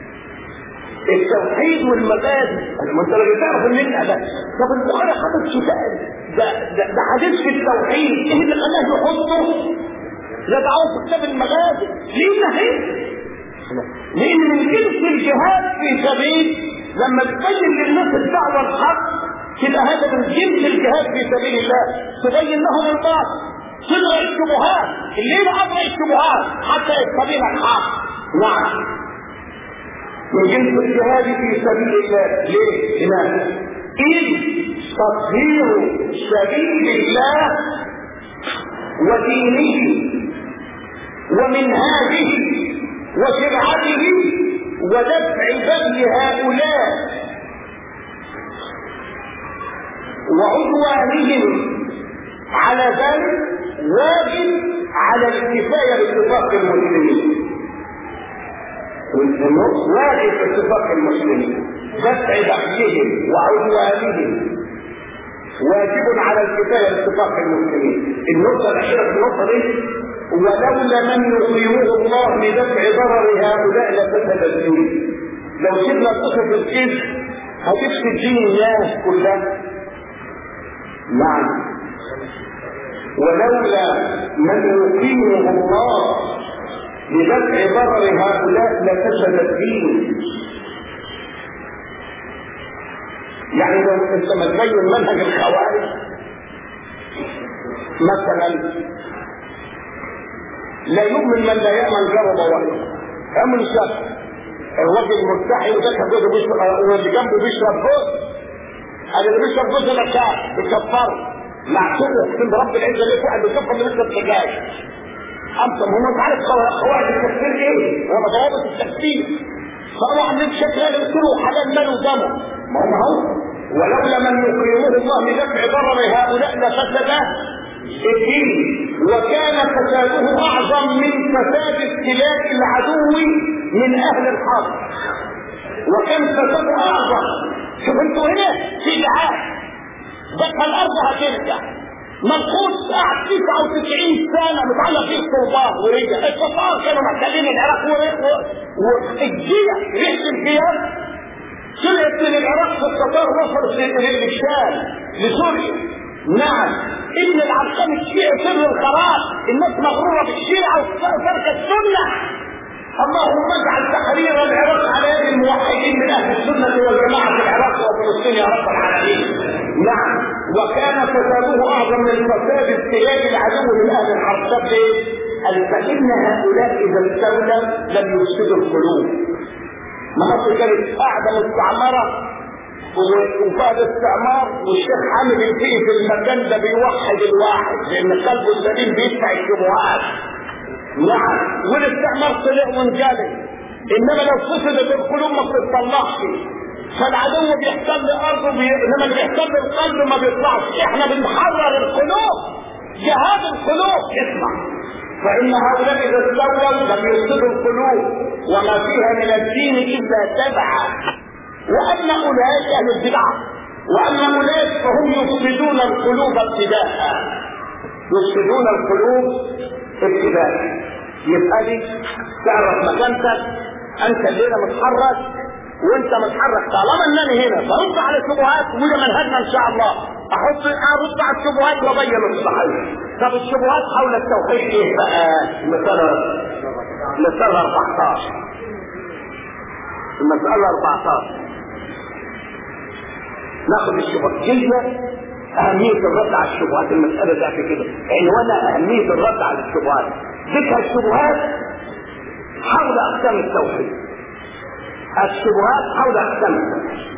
التوحيد والمبادئ ما انت لو تعرف ان انت ده طب البخاري حاطط كتاب ده ده, ده حديث في التوحيد ايه اللي خلاه يحطه يدعوه في كتاب المبادئ ليه نهي لان من جنس الجهاد في سبيل لما تبين للناس الدعوه الحق يبقى هذا من جنس الجهاد في سبيل الله تبين لهم الباطل تدرع الشبهات الليل أدرع الشبهات حتى يستبين الحق نعم من جنس الجهاد في سبيل الله ليه؟ لماذا؟ إذ تطهير سبيل الله ودينه ومنهاجه وشرعته ودفع بذل هؤلاء وعدوانهم على ذلك واجب على الكفايه باتفاق المسلمين واجب باتفاق المسلمين دفع بغيهم وعدوانهم واجب على الكفايه باتفاق المسلمين النقطه الاخيره في النقطه دي ولولا من يقيمه الله لدفع ضرر هؤلاء لفسد الدين لو سيبنا قصه الكذب هتفسد دين الناس كلها نعم ولولا من يقيمه الله لدفع ضرر هؤلاء لفسد الدين يعني لو انت ما تبين منهج الخوارج مثلا لا يؤمن من لا يأمن جاره بوائه أمن شك الراجل مرتاح وده كان بيشرب واللي جنبه بيشرب جوز اللي بيشرب جوز ده كان بيكفره معصوم اقسم برب العزه ليه واحد بيكفر اللي بيشرب سجاير امسك هم انت عارف قواعد التفسير ايه؟ ولا ضوابط التفسير فقالوا عاملين شكل هذا له حلال ماله ودمه ما هو هو ولولا من يقيمه الله لدفع ضرر هؤلاء لفسد الدين وكان فساده اعظم من فساد ابتلاء العدو من اهل الحرب وكان فساده اعظم شوف انتوا هنا في دعاء بقى الارض هترجع منقوص قعد 99 سنة متعلق فيه السلطان ورجع التتار كانوا محتلين العراق والجيع ريحة الجياد طلعت من العراق في التتار وصلت للشام لسوريا نعم ابن العرقان الشيعي سر الخلاص الناس مغرورة بالشيعة وترك السنة اللهم اجعل تحرير العراق على يد الموحدين من اهل السنة والجماعة في العراق وفلسطين يا رب العالمين نعم وكان فساده اعظم من فساد استيلاء العدو من اهل الحرب طب قال فان هؤلاء اذا استولوا لم يفسدوا القلوب مصر كانت قاعده مستعمره وفاد استعمار والشيخ حامد الفيه في المكان ده بيوحد الواحد لان قلبه السليم بيدفع الشبهات نعم والاستعمار طلع وانجلد انما لو فسدت القلوب ما بتطلعش فالعدو بيحتل ارضه بي... انما اللي بيحتل القلب ما بيطلعش احنا بنحرر القلوب جهاد القلوب اسمع فان هؤلاء اذا استولوا لم يفسدوا القلوب وما فيها من الدين الا تبعا واما اولئك اهل البدع واما اولئك فهم يفسدون القلوب ابتداء يفسدون القلوب ابتداء يبقى دي تعرف مكانتك انت الليله متحرك وانت متحرك طالما انني هنا فرد على الشبهات وده منهجنا ان شاء الله احط ارد على الشبهات وابين الصحيح طب الشبهات حول التوحيد ايه بقى مثلا مثال 14 المسألة 14 ناخد الشبهات جيدة أهمية الرد على الشبهات المسألة ده في كده عنوانها أهمية الرد على الشبهات ذكر الشبهات حول أقسام التوحيد الشبهات حول أقسام التوحيد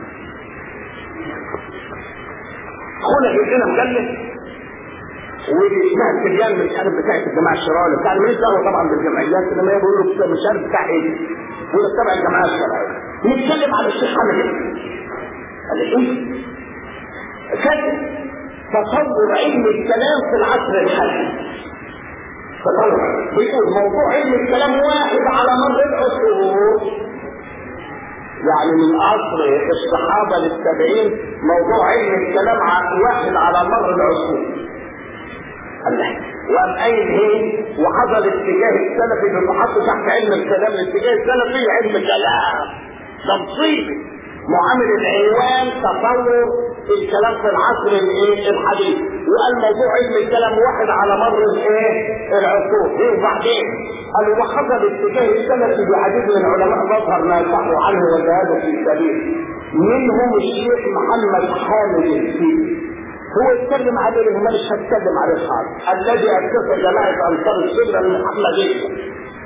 أخونا في لنا مجلس ودي اسمها التبيان مش عارف بتاعت الجماعه الشرعيه بتاع ماليش دعوه طبعا بالجمعيات انما بيقولوا مش عارف بتاع ايه بيقول تبع الجماعه الشرعيه نتكلم على الشيخ حمد قال لي ايه؟ كتب تصور علم الكلام في العصر الحالي تصور بيقول موضوع علم الكلام واحد على مر العصور يعني من عصر الصحابة للتابعين موضوع علم الكلام واحد على مر العصور الله وقام قايل ايه وحصل اتجاه السلفي بمحط تحت علم الكلام الاتجاه السلفي علم كلام ده مصيبه معامل العنوان تطور الكلام في العصر الايه الحديث وقال موضوع علم الكلام واحد على مر الايه العصور ايه وبعدين قال وخطب اتجاه السلف بعديد من علماء الازهر ما يصحوا عنه وجهاده في سبيل منهم الشيخ محمد حامد السيدي هو يتكلم عليه ما مش هتكلم عليه خالص الذي اسس جماعه انصار السنه المحمديه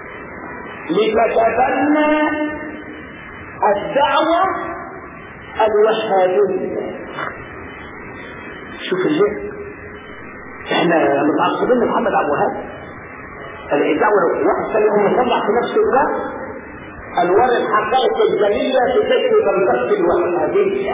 لتتبنى الدعوه الوهابيه شوف الليل احنا متعصبين لمحمد عبد الوهاب الدعوه واحد ثاني هم مطلع في نفس الوقت انوار الحقائق الجليله في كشف منطقه الوهابيه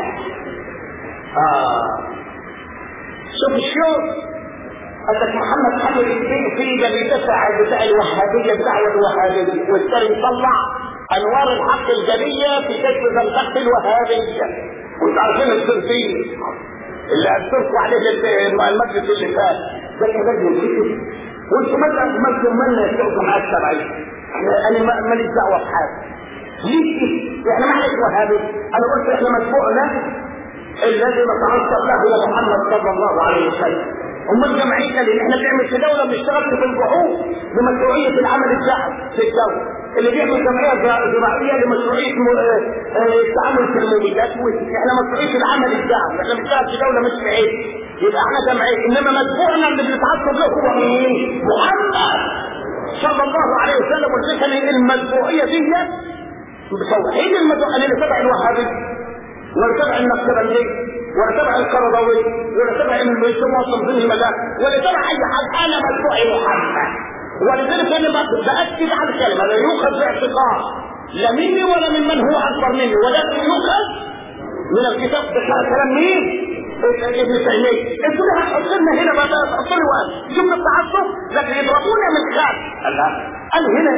اه شوف الشوق قال لك محمد حمد الدين في ده بيدافع بتاع الوهابيه الدعوه الوهابيه والثاني يطلع انوار الحق الجليه في كشف منطقه الوهابيه وانتوا عارفين السلفيه اللي اسسوا عليه المجلس اللي فات ده كمان يمسكوا وانتوا مثلا مثلا مالنا يسوقوا معاك الشرعيه انا ماليش دعوه بحاجه ليه احنا ما احناش وهابي انا قلت احنا مدفوعنا الذي نتعصب له هو محمد صلى الله عليه وسلم امال جمعيتنا لان احنا بنعمل في دوله بنشتغل في البحوث بمشروعيه العمل الدعوي في الدوله اللي بيعمل جمعيه زراعيه لمشروعيه التعامل في المبيدات احنا مشروعيه العمل الدعوي احنا بنشتغل في دوله مش في عيد يبقى احنا جمعيه انما مدفوعنا اللي بنتعصب له هو مين؟ محمد صلى الله عليه وسلم والفكره المدفوعيه دي بتوحيد المدفوع اللي تبع الوهابي ولا تبع النقشبندي ولا تبع القرضاوي ولا تبع من يسموها تنظيم الملاك ولا تبع اي حد انا مدفوع محمد ولذلك انا باكد على الكلمه لا يؤخذ باعتقاد لا مني ولا من من هو اكبر مني ولكن يؤخذ من الكتاب ده كلام مين؟ ابن تيميه انتوا ليه هتحط لنا هنا بقى تحط لي وقت شوف التعصب لكن يضربونا من خلف قال لا قال هنا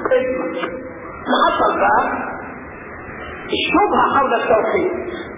ما حصل بقى الشبهة حول التوحيد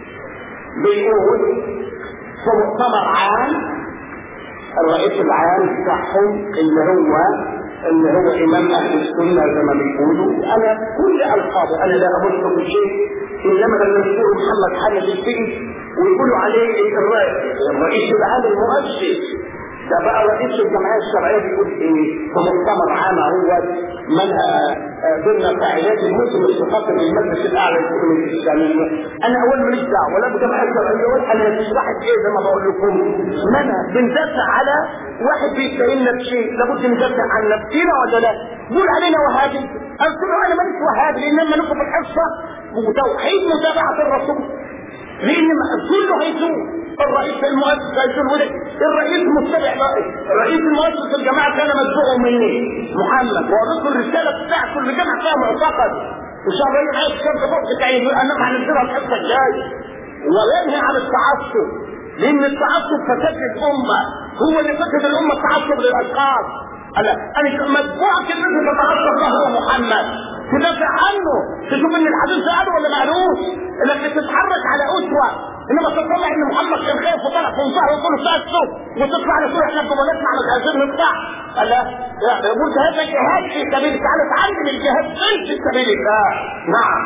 بيقول في مؤتمر عام الرئيس العام بتاعهم اللي هو اللي هو امام اهل السنه زي ما بيقولوا انا كل القابه انا لا ابص في شيء انما لما يقولوا محمد حامد الفقي ويقولوا عليه الرئيس العام المؤسس ده بقى رئيس الجمعيه الشرعيه بيقول ايه في مؤتمر عام هو منها ضمن فاعلات المسلم الخاطر للمجلس الاعلى للامم الاسلاميه انا اول ماليش دعوه ولا بجمعيه الشرعيه ولا انا مش واحد ايه زي ما بقول لكم منها بندافع على واحد بيتهمنا بشيء لابد ندافع عن نفسنا ولا لا؟ قول علينا وهابي قلت له انا ماليش وهابي لان لكم في الحصه وتوحيد متابعه الرسول لان كله هيسوق الرئيس المؤسس هيكون ولد الرئيس متبع الرئيس المؤسس الجماعه كان مدفوع مني محمد وقلت الرساله بتاعته اللي جمع فيها معتقد ان شاء الله يبقى كان في بوقت تعيين انا هننزلها الحصه الجايه وينهي عن التعصب لان التعصب فساد الامه هو اللي فسد الامه التعصب للاشخاص انا انا مدفوعك ان انت تتعصب له هو محمد تدافع عنه تشوف ان الحديث قاله ولا ما قالوش انك تتحرك على اسوه انما تطلع ان محمد كان خايف وطلع في نصها ويقول ساعته وتطلع على سوره احنا بمولاتنا على عايزين نطلع قال لا يقول ده هذا جهاد في سبيل تعالى اتعلم الجهاد في سبيل الله نعم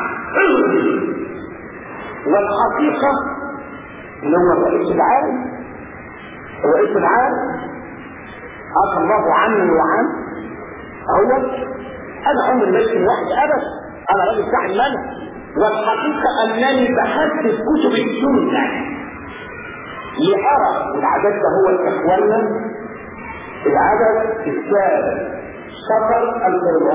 والحقيقه اللي هو الرئيس العام الرئيس العام عفى الله عني وعن هو انا عمري ما يمكن واحد ابدا انا راجل بتاع المنهج والحقيقه انني بحثت في كتب السنه لارى العدد ده هو اخواننا العدد الثالث صفر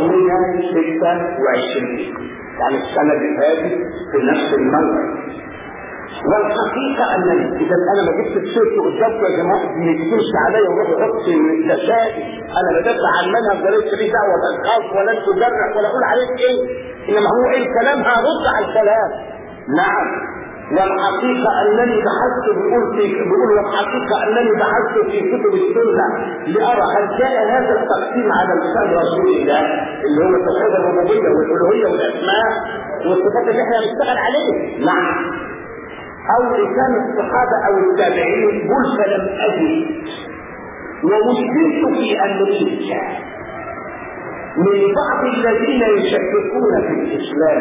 1426 يعني السنه اللي فاتت في نفس الموعد والحقيقة أنني إذا أنا ما جبت سيرته قدامكم يا جماعة ما يجيبوش عليا ويروح يحط تسائل أنا بدافع عن منهج ده ليس لي دعوة بأشخاص ولا تجرح ولا أقول عليك إيه إنما هو إيه الكلام هرد على الكلام نعم والحقيقة أنني بحثت بيقول في بيقول والحقيقة أنني بحثت في كتب السنة لأرى هل جاء هذا التقسيم على لسان رسول الله اللي هو توحيد الربوبية والألوهية والأسماء والصفات اللي احنا بنشتغل عليه نعم او لسان الصحابة او التابعين قل فلم اجد ووجدت في امريكا من بعض الذين يشككون في الاسلام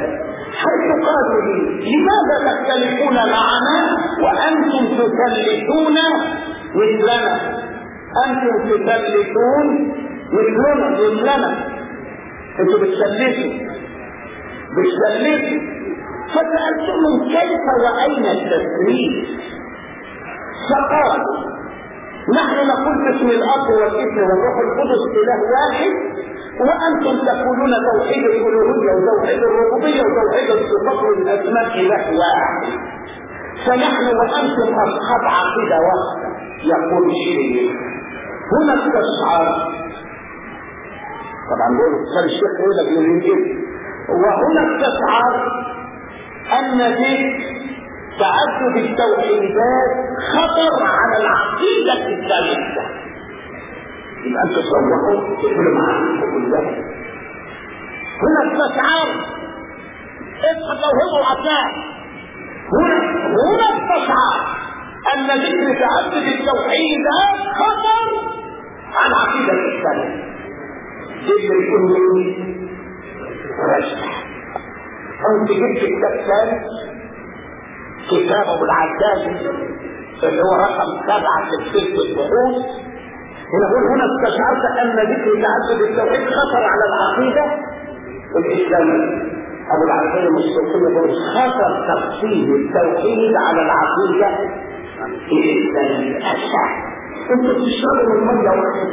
حيث قالوا لي لماذا تختلفون معنا وانتم تثلثون مثلنا انتم تثلثون مثلنا مثلنا انتم بتثلثوا بتثلثوا فسالتهم كيف واين التثليث فقالوا نحن نقول باسم الاب والابن والروح القدس اله واحد وانتم تقولون توحيد الالوهيه وتوحيد الربوبيه وتوحيد الصفات والاسماء اله واحد فنحن وانتم اصحاب عقيده واحده يقول الشيخ هنا استشعار طبعا بقول كان الشيخ يقول لك الانجيل وهنا استشعار ان ذكر تعدد التوحيدات خطر على العقيدة الثالثة يبقى انت تصوروا تقول معاهم كلها هنا استشعار اصحى توحيد وعطاء هنا هنا استشعار ان ذكر تعدد التوحيدات خطر على العقيدة الثالثة ذكر يكون رشح انت جبت كتاب ثالث كتاب ابو العباس اللي هو رقم سبعة في السلك البحوث هنا هنا هنا استشعرت ان ذكر تعدد التوحيد خطر على العقيدة الاسلامية ابو العباس المستوفي يقول خطر تقسيم التوحيد على العقيدة الاسلامية الشعب انتوا بتشربوا من ميه واحده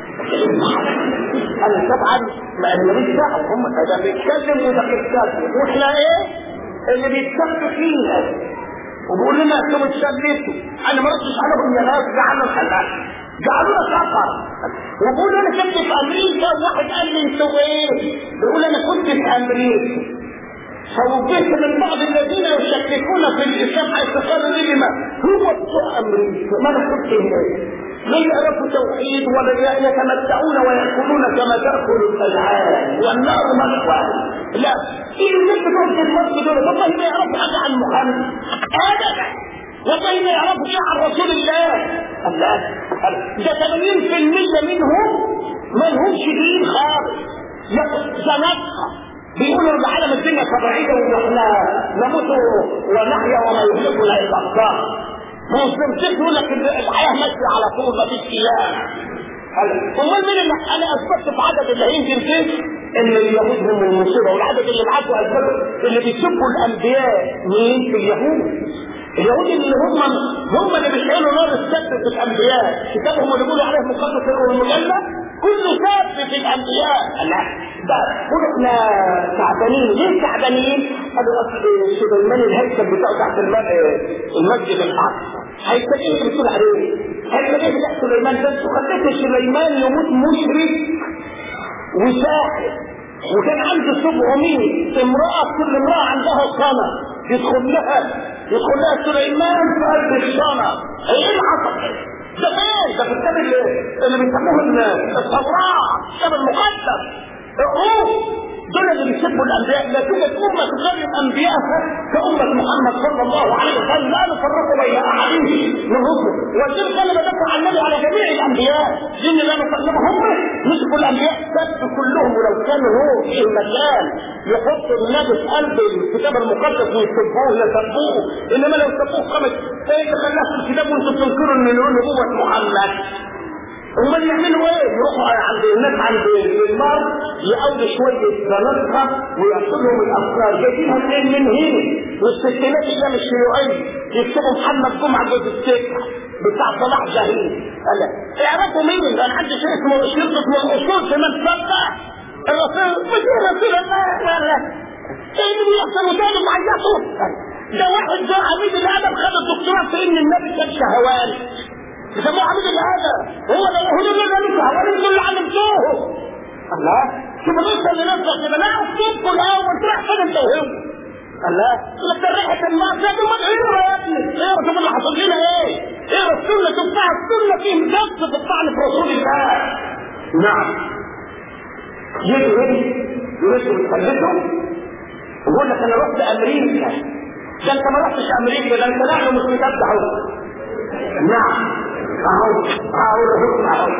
انا طبعا ما انا ماليش دعوه هم ده بيتكلم وده بيتكلم واحنا ايه اللي بيتكلم فينا وبيقول لنا انتوا بتثبتوا انا ما ردتش عليهم يا ناس جعلنا الخلاق جعلونا سفر وبقول انا كنت في امريكا وواحد قال لي انتوا ايه بيقول انا كنت في امريكا فوجدت من بعض الذين يشككون في الاسلام حيث قالوا لي ما هو بتوع امريكا ما انا كنت هناك لا يعرفوا توحيد ولا يتمتعون ويأكلون كما تأكل الألعاب والنار مأواهم لا إيه الناس بتوع في المسجد دول والله ما يعرفوا حاجة عن محمد أبدا والله ما يعرفوا شيء عن رسول الله الله ده 80% منهم ما لهمش دين خالص زنقة بيقولوا العالم الدنيا طبيعية واحنا نموت ونحيا وما يهلكنا الا الله ما يصيرش يقول لك الحياه ماشيه على طول ما فيش ايام امال مين اللي انا اثبتت في عدد اللي هينزل فيه ان اليهود هم المصيبه والعدد اللي معاكم اثبتوا اللي بيسبوا الانبياء مين في اليهود اليهود اللي هم هم اللي بيشعلوا نار السب في الانبياء كتابهم اللي بيقولوا عليه مقدس والمجلة كله سب في الانبياء لا ده قولوا احنا تعبانين ليه تعبانين؟ قالوا اصل سليمان الهيكل بتاعه تحت المسجد الاقصى هيكل ايه اللي بتقول عليه؟ هيكل ايه لا سليمان ده انتوا خليتوا سليمان يموت مشرك وساحر وكان عنده 700 امرأة كل امرأة عندها صنم يدخل لها يدخل لها سليمان في قلب الصنم ايه اللي حصل؟ ده فين؟ ده في الكتاب اللي, اللي بيسموه التوراة الكتاب المقدس اقروه دول اللي بيسبوا الانبياء لا توجد امه تكلم انبيائها كامه محمد صلى الله عليه وسلم لا نفرق بين احد من رسل ولذلك انا بدافع عن النبي على جميع الانبياء لان لا نفرق هم مسكوا الانبياء سب كلهم ولو كانوا هو في المكان يحط النبي في قلب الكتاب المقدس ويسبوه لسبوه انما لو سبوه خمس ايه اللي خلاه في الكتاب وانتم تنكروا ان يقول نبوه محمد امال يعملوا ايه؟ يروحوا عند الناس عند المار يقضوا شويه زناتها ويحصلهم الافكار جايبينها منين من هنا والستينات ايام الشيوعيه يكتبوا محمد جمعه جوز السكه بتاع صلاح جاهين قال اعرفوا مين ده انا عندي شيء اسمه شرط اسمه الاصول في من فتح الرسول مش رسول الله ولا ايه اللي بيحصل وتاني معيطه ده واحد ده عميد الادب خد الدكتوراه في ان النبي كان شهواني يسموه عبيد الادب هو ده هو ده اللي انتوا حوالين دول اللي علمتوه الله شوف نوصل لنفسك كده لا اصبكوا الاول تروح فين انت وهو الله لك ريحه النار ده دول مدعيين يا ابني ايه شوف اللي حصل لنا ايه ايه السنه تنفع السنه فيه مجد في الطعن في رسول الله نعم يجي يجي يرسل يتحدثهم ويقول لك انا رحت امريكا ده انت ما رحتش امريكا ده انت نحن مش متابع نعم اهو اهو الحكم اهو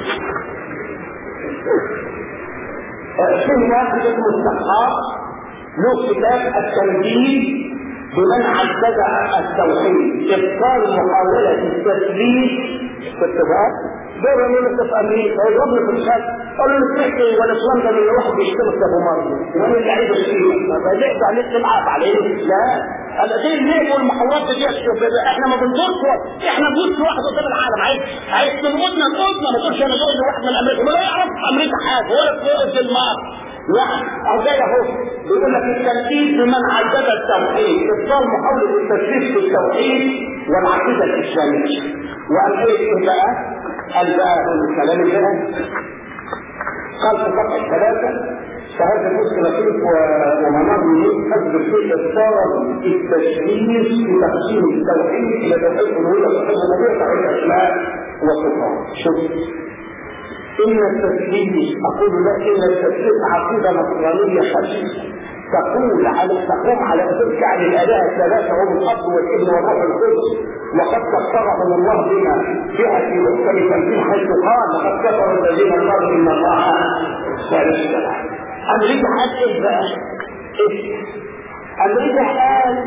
في واحد اسمه السحاق له كتاب التنبيه بمن عدد التوحيد ابطال محاولة التسليم في اتفاق دور يونس في امريكا يضربني في الخد قالوا له تحكي والاسلام ده اللي واحد بيشتغل في ابو مريم وانا اللي عايز اشتغل فبدات عليه تلعب عليه لا انا دي اللعب والمحاولات دي احنا ما بنزورش احنا بنبص واحد قدام العالم عايز عايز تنقضنا نقضنا ما تقولش انا جاي لواحد من امريكا ولا يعرف امريكا حاجه ولا في الدنمارك نعم او جاي اهو بيقول لك التركيز بمن عدد التوحيد ابطال محاوله التشريف في التوحيد والعقيده الاسلاميه وقال ايه بقى؟ قال بقى الكلام اللي قال في صفحه ثلاثه فهذا المسلم لطيف ومنار من حسب في ابطال التشريف في تقسيم التوحيد الى توحيد الالوهيه وتوحيد الربوبيه وتوحيد الاسماء والصفات شوف إن التسليم أقول لك إن التسليم عقيدة نصرانية حديثة تقول على تقوم على تلك عن الآلهة الثلاثة هم الأب والابن والروح القدس وقد كفرهم الله بما فيها في محكم تنزيل حيث قال لقد كفر الذين قالوا إن الله ثالث ثلاثة أمريكا قال إيه بقى؟ إيه؟ أمريكا قال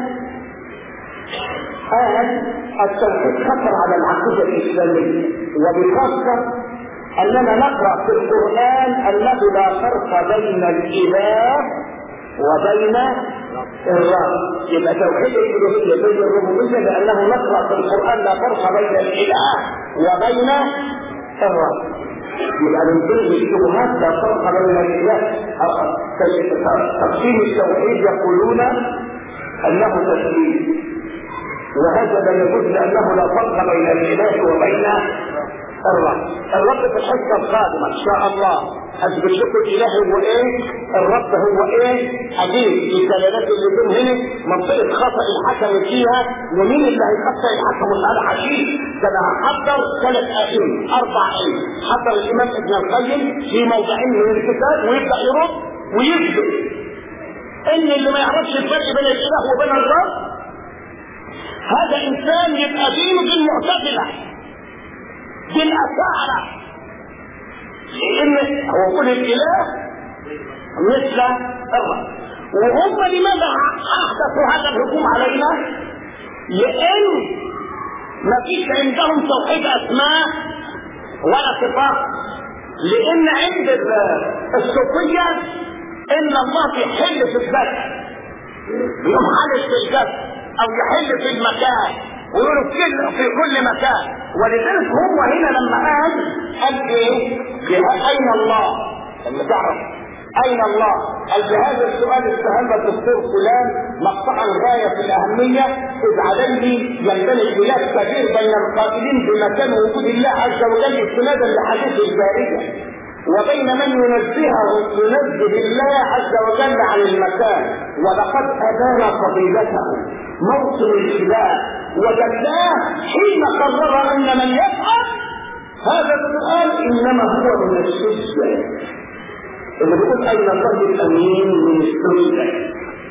قال التوحيد خطر على العقيدة الإسلامية وبخاصة أننا نقرأ في القرآن أنه لا فرق بين الإله وبين الرب يبقى توحيد الالوهيه بين الربوبيه لانه نقرا في القران لا فرق بين الاله وبين الرب يبقى من ضمن الشبهات لا فرق بين الاله تقسيم التوحيد يقولون انه تسليم وهذا لا يجوز لانه لا فرق بين الاله وبين الرب الرب في الحصة القادمة إن شاء الله أثبت لكم الإله هو إيه الرب هو إيه أجيب الدلالات اللي بين هنا منطقة خطأ الحكم فيها ومين اللي هيخطئ الحكم مسألة عجيب ده أنا هحضر ثلاث أئمة أربع أئمة حضر الإمام ابن القيم في موضعين من الكتاب ويبدأ يرد ويثبت إن اللي ما يعرفش الفرق بين الإله وبين الرب هذا إنسان يبقى دينه دين معتزلة بالأشاعرة لأن هو كل الإله مثل الرب وهم لماذا أحدثوا هذا الهجوم علينا؟ لأن ما فيش عندهم توحيد أسماء ولا صفات لأن عند الصوفية إن الله يحل في الذات يوم حلف في الذات أو يحل في المكان ويقولوا في كل مكان ولذلك هو هنا لما قال قال ايه اين الله لما تعرف اين الله قال بهذا السؤال استهل الدكتور فلان مقطعا غايه في الاهميه اذ عليه ينبني خلاف كبير بين القائلين بمكان وجود الله عز وجل استنادا لحديث الباريه وبين من ينزهه ينزه الله عز وجل عن المكان ولقد ابان فضيلته موطن الخلاف ودلاه حين قرر ان من يفعل هذا السؤال انما هو من السجن اللي بيقول اين الله الامين من السجن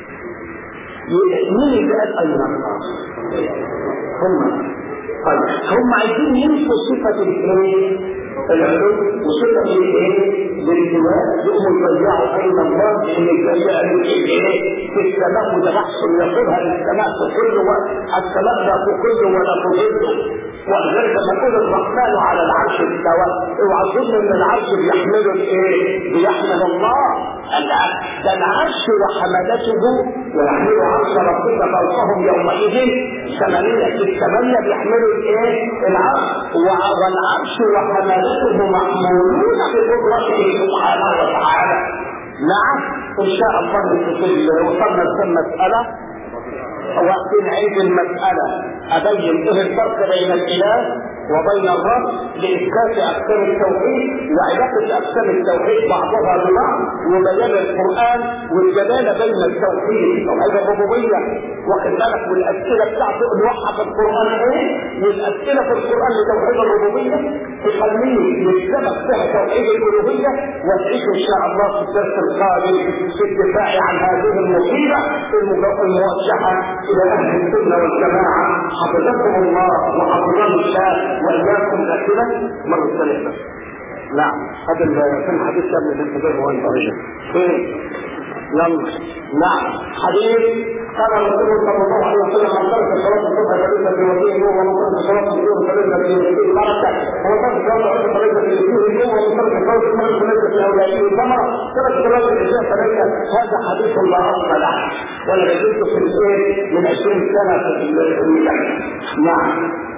مين اللي قال اين الله هم طيب هم عايزين ينفوا صفه الايه العلو وصفه الايه بالجواب يقوموا يضيعوا اين الله ان يجعلوا ايه في السماء وده بحث يقولها السماء تقل السماء لا تقل ولا تضل ولذلك لما يقول الرحمن على العرش استوى اوعى تظن ان العرش بيحمله الايه؟ بيحمل الله لا ده العرش وحملته ويحمل عرش ربك فوقهم يومئذ ثمانية الثمانية بيحملوا الايه؟ العرش والعرش وحملته محمولون بقدرته سبحانه وتعالى نعم ان شاء الله وصلنا لمسألة وقت نعيد المسألة أبين إيه الفرق بين الإله وبين الرب لإثبات أقسام التوحيد وعلاقة أقسام التوحيد بعضها ببعض وبيان القرآن والجلالة بين التوحيد توحيد الربوبية واخد بالك والأسئلة بتاعته نوحد القرآن إيه والأسئلة في القرآن لتوحيد الربوبية تخليه يتسبب فيها توحيد الألوهية وتعيش إن شاء الله في الدرس القادم في الدفاع عن هذه المصيبة الموجهة إلى أهل السنة والجماعة حفظكم الله وحفظنا الله واياكم الاخره مره ثالثه نعم هذا في الحديث قبل الانتظار هو انت فين يلا نعم حديث قال الرسول صلى الله عليه وسلم من ترك صلاة الصبح فليس في وجهه نور ومن ترك صلاة الظهر فليس في وجهه بركة ومن ترك صلاة العصر فليس في وجهه نور ومن ترك صلاة المغرب فليس في أولاده ثمرة ترك صلاة العشاء فليس هذا حديث لا أصل له ولا يجوز في الايه من 20 سنة في المكان نعم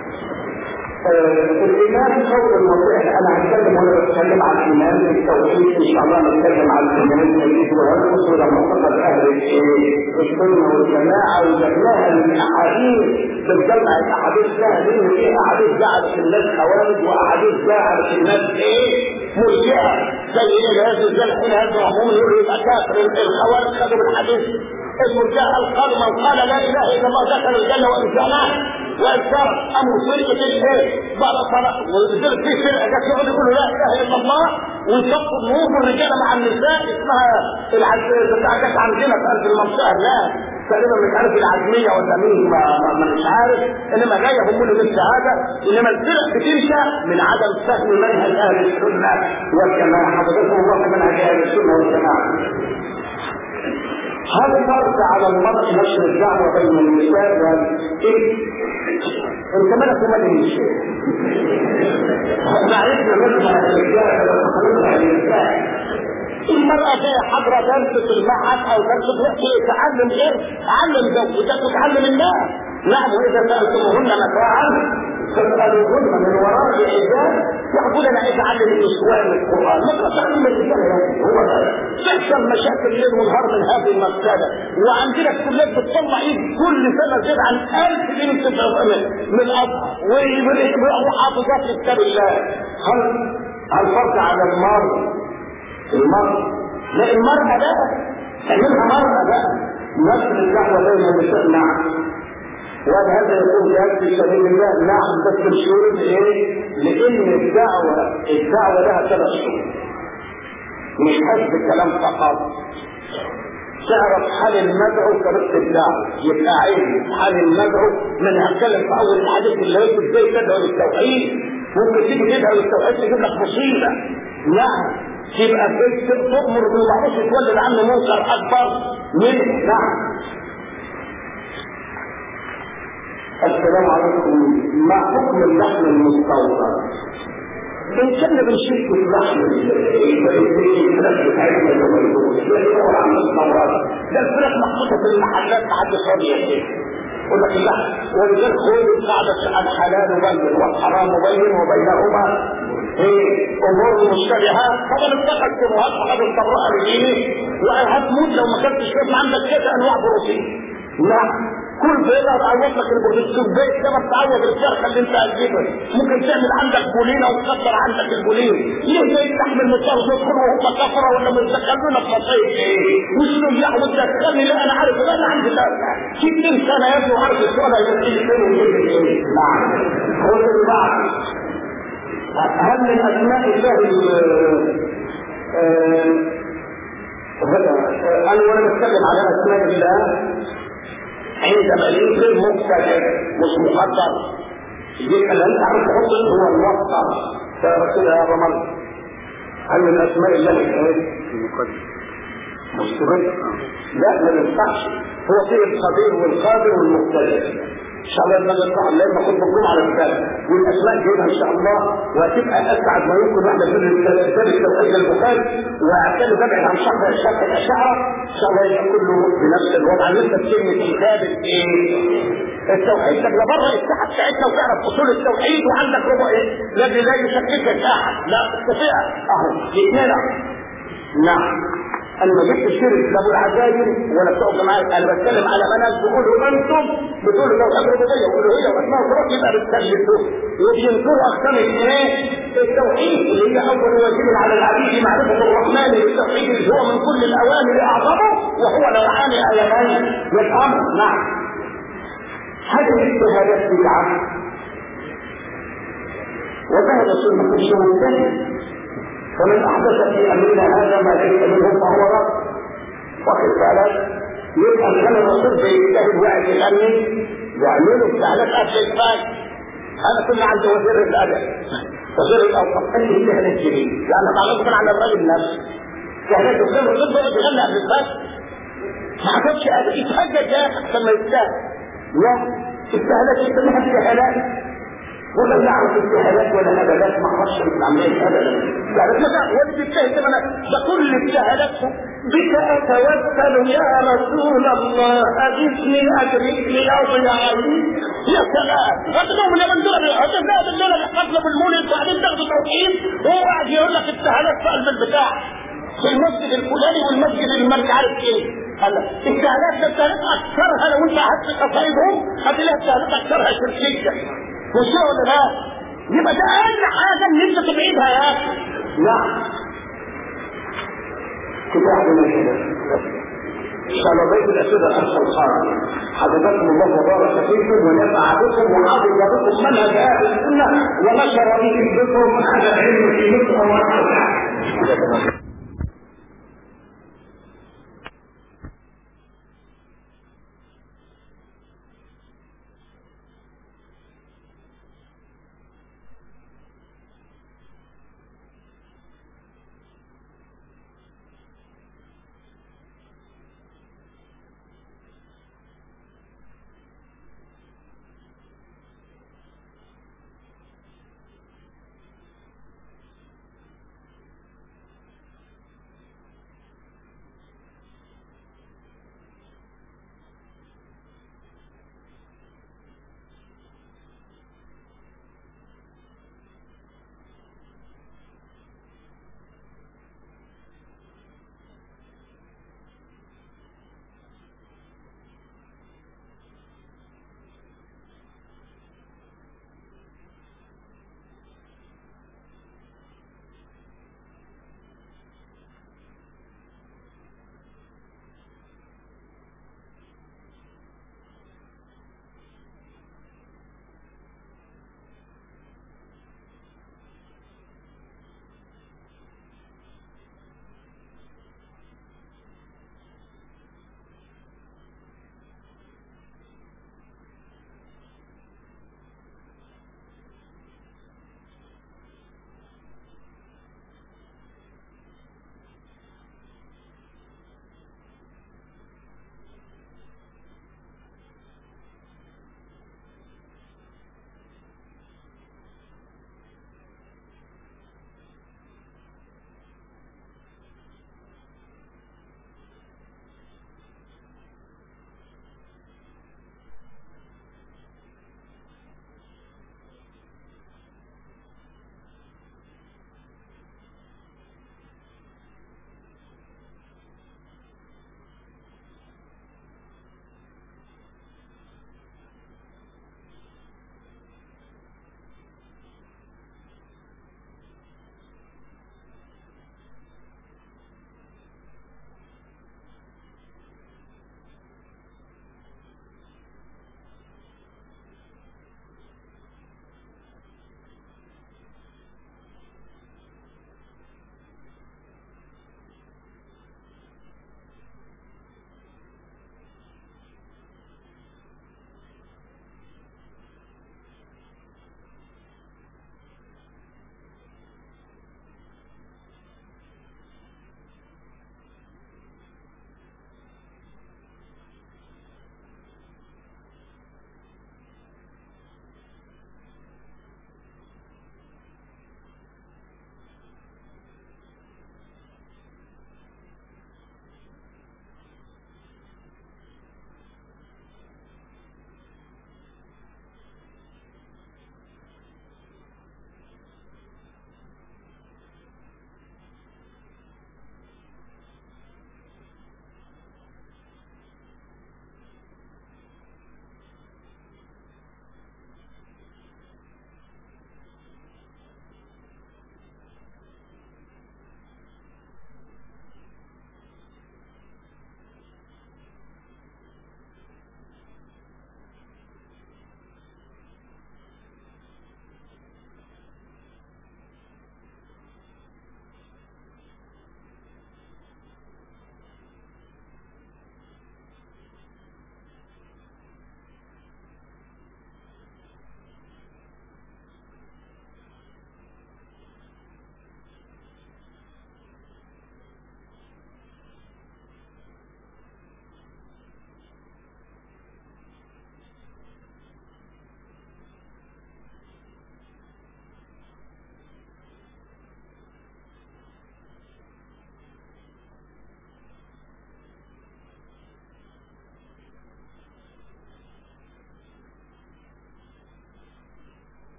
الإيمان قول النصيح أنا هتكلم وأنا بتكلم عن الإيمان بالتوحيد إن شاء الله نتكلم عن الإيمان الجديد وهنوصل إلى معتقد أهل السنة والجماعة وجبناها من أحاديث بنجمع الأحاديث لها لأن في أحاديث جعلت الناس خوارج وأحاديث جعلت الناس إيه مرجئة زي إيه هذا زي الحين هذا مفهوم يقول يبقى كافر الخوارج خدوا بالحديث المرجئة قالوا من قال لا إله إلا الله دخل الجنة وإن زناه والكفر امر فرقه الايه بعد الصلاه ولذلك في فرقه جت يقعد يقولوا لا اله الا الله ويصفوا نور الرجال مع النساء اسمها العز بتاع جت عندنا في قلب المنطقه لا تقريبا مش عارف العزميه ولا مين ما, ما, ما مش عارف انما جايه هم اللي مثل هذا انما الفرق بتنشا من عدم فهم منهج اهل السنه والجماعه حضرتكم الله منهج اهل السنه والجماعه هل فرض على المرء نشر الدعوة بين النساء والإيه؟ انت مالك ومال النساء؟ احنا عرفنا نسمع الرجال ونسمع النساء المرأة فيها حضرة درس في المعهد أو درس في تعلم غير تعلم زوجتك وتعلم الناس نعم وإذا سألتموهن متاعا فاسألوهن من وراء حجاب يقول أنا عايز أعلم النسوان القرآن ماذا تعلم الرجال هو تحصل مشاكل ليل ونهار من هذه المسألة وعندنا الكليات بتطلع ايد كل سنة زيادة عن 1000 بنت من أب وحافظات لكتاب الله هل هل فرض على المرء المرء لا المرأة لا تعملها مرأة لا نفس الدعوة بين النساء نعم وهل هذا يكون جهاد في سبيل الله؟ نعم بس الشروط ايه؟ لان الدعوه الدعوه لها ثلاث شروط. مش حسب الكلام فقط. تعرف حال المدعو طريقه الدعوه، يبقى عين حال المدعو من هتكلم في اول الحديث اللي هو ازاي تدعو للتوحيد ممكن تيجي تدعو للتوحيد تجيب لك مصيبه. نعم تبقى تؤمر بالمعروف وتولد عنه منكر اكبر منه نعم السلام عليكم ما حكم اللحم المستورد ان كنا بنشك في اللحم الفراخ بتاعتنا اللي عن المستورد ده الفراخ محطوطه في المحلات محد فاضي يقول لك اللحم ولذلك خذ قاعدة الحلال بين والحرام بين وبينهما ايه امور مشتبهات طبعا اتخذ شبهات فقد استبرأ لدينه وهتموت لو ما كنتش كيف عندك كذا انواع بروتين نعم كل بيضة تعوض لك البروتين البيت ده ما تعوض الفرخة اللي انت هتجيبها ممكن تعمل عندك بولينة وتكسر عندك البولين ليه زي اللحم المطار يدخل وهم كفرة ولا متدخلونا في مصايب ايه مش له اللحم انت تخلي لا انا عارف لا انا عندي لا 60 سنة يا ابني وعارف السؤال هيجي فين ويجي فين نعم هو اللي بعد هل من اسماء الله انا وانا بتكلم على اسماء الله عندما ينزل مبتدئ مش مقدر يبقى اللي انت عارف تحط هو الموقع فرسول يا رمل هل من اسماء الله الايه؟ المقدس مستمر لا ما ينفعش هو فيه القدير والقادر والمقتدر ان شاء الله لما نطلع الليل ناخد الجمعه على الكتاب والاسماء جايبها ان شاء الله وهتبقى اسعد ما يمكن واحنا في الثالث توحيد البخاري وهتكلم ببعد عن شرح الشرح الاشاعره ان شاء الله يبقى كله بنفس الوضع لسه بكلمه كتاب ايه التوحيد لك بره الساحه بتاعتنا وتعرف اصول التوحيد وعندك ربع ايه الذي لا يشككك احد لا تستطيع اهو الاثنين نعم انا ما جبت الشرك لابو العزايم ولا بتوع جماعه انا بتكلم على مناس بيقولوا انتم بتقولوا توحيد ربوبيه والوهيه واسماء وصفات يبقى بتكلفوا وبينكروا اقسام الايه؟ التوحيد اللي هي اول واجب على العبيد معرفه الرحمن بالتوحيد اللي هو من كل الاوامر اعظمه وهو نوعان ايمان للامر نعم هذه الاجتهادات بدعه وذهب سنه الشهود فمن احدث في امرنا هذا ما ليس منه فهو رد واخد بالك يبقى كان الرسول بيجتهد واحد يغني يعملوا استعلاء قبل الفاج انا كنا عند وزير الادب وزير الاوقاف قال لي الجهل الجديد يعني تعرفوا على الراجل نفسه جهلته غير الرسول بيقعد يغني قبل الفاج ما حصلش ابدا يتهجد يا اخي عشان ما يستاهل لا استهلاك يسميها استهلاك ولا يعرف الجهالات ولا نبلات ما اعرفش العمليه ابدا يعني مثلا هو اللي بيجتهد ده أنا- ده كل اجتهاداته بك اتوكل يا رسول الله اغثني ادركني اضي علي يا سلام هتقوم من من دول هتبدا بالليله اللي حصل بالمولد وبعدين تاخدوا توحيد وهو قاعد يقول لك اجتهادات في قلب البتاع في المسجد الفلاني والمسجد اللي مش عارف ايه قال لك الجهالات ده الجهالات اكثرها لو انت قعدت قصايدهم هتلاقي الجهالات اكثرها شركيه مش ولا لا يبقى ده اقل حاجه ان انت تبعدها يا اخي نعم كده احنا كده ان شاء الله بيت الاسئله الاخ الخارج حفظكم الله وبارك فيكم ونفع بكم وعظم بكم منهج اهل السنه ونشر به بكم هذا العلم في مصر ومصر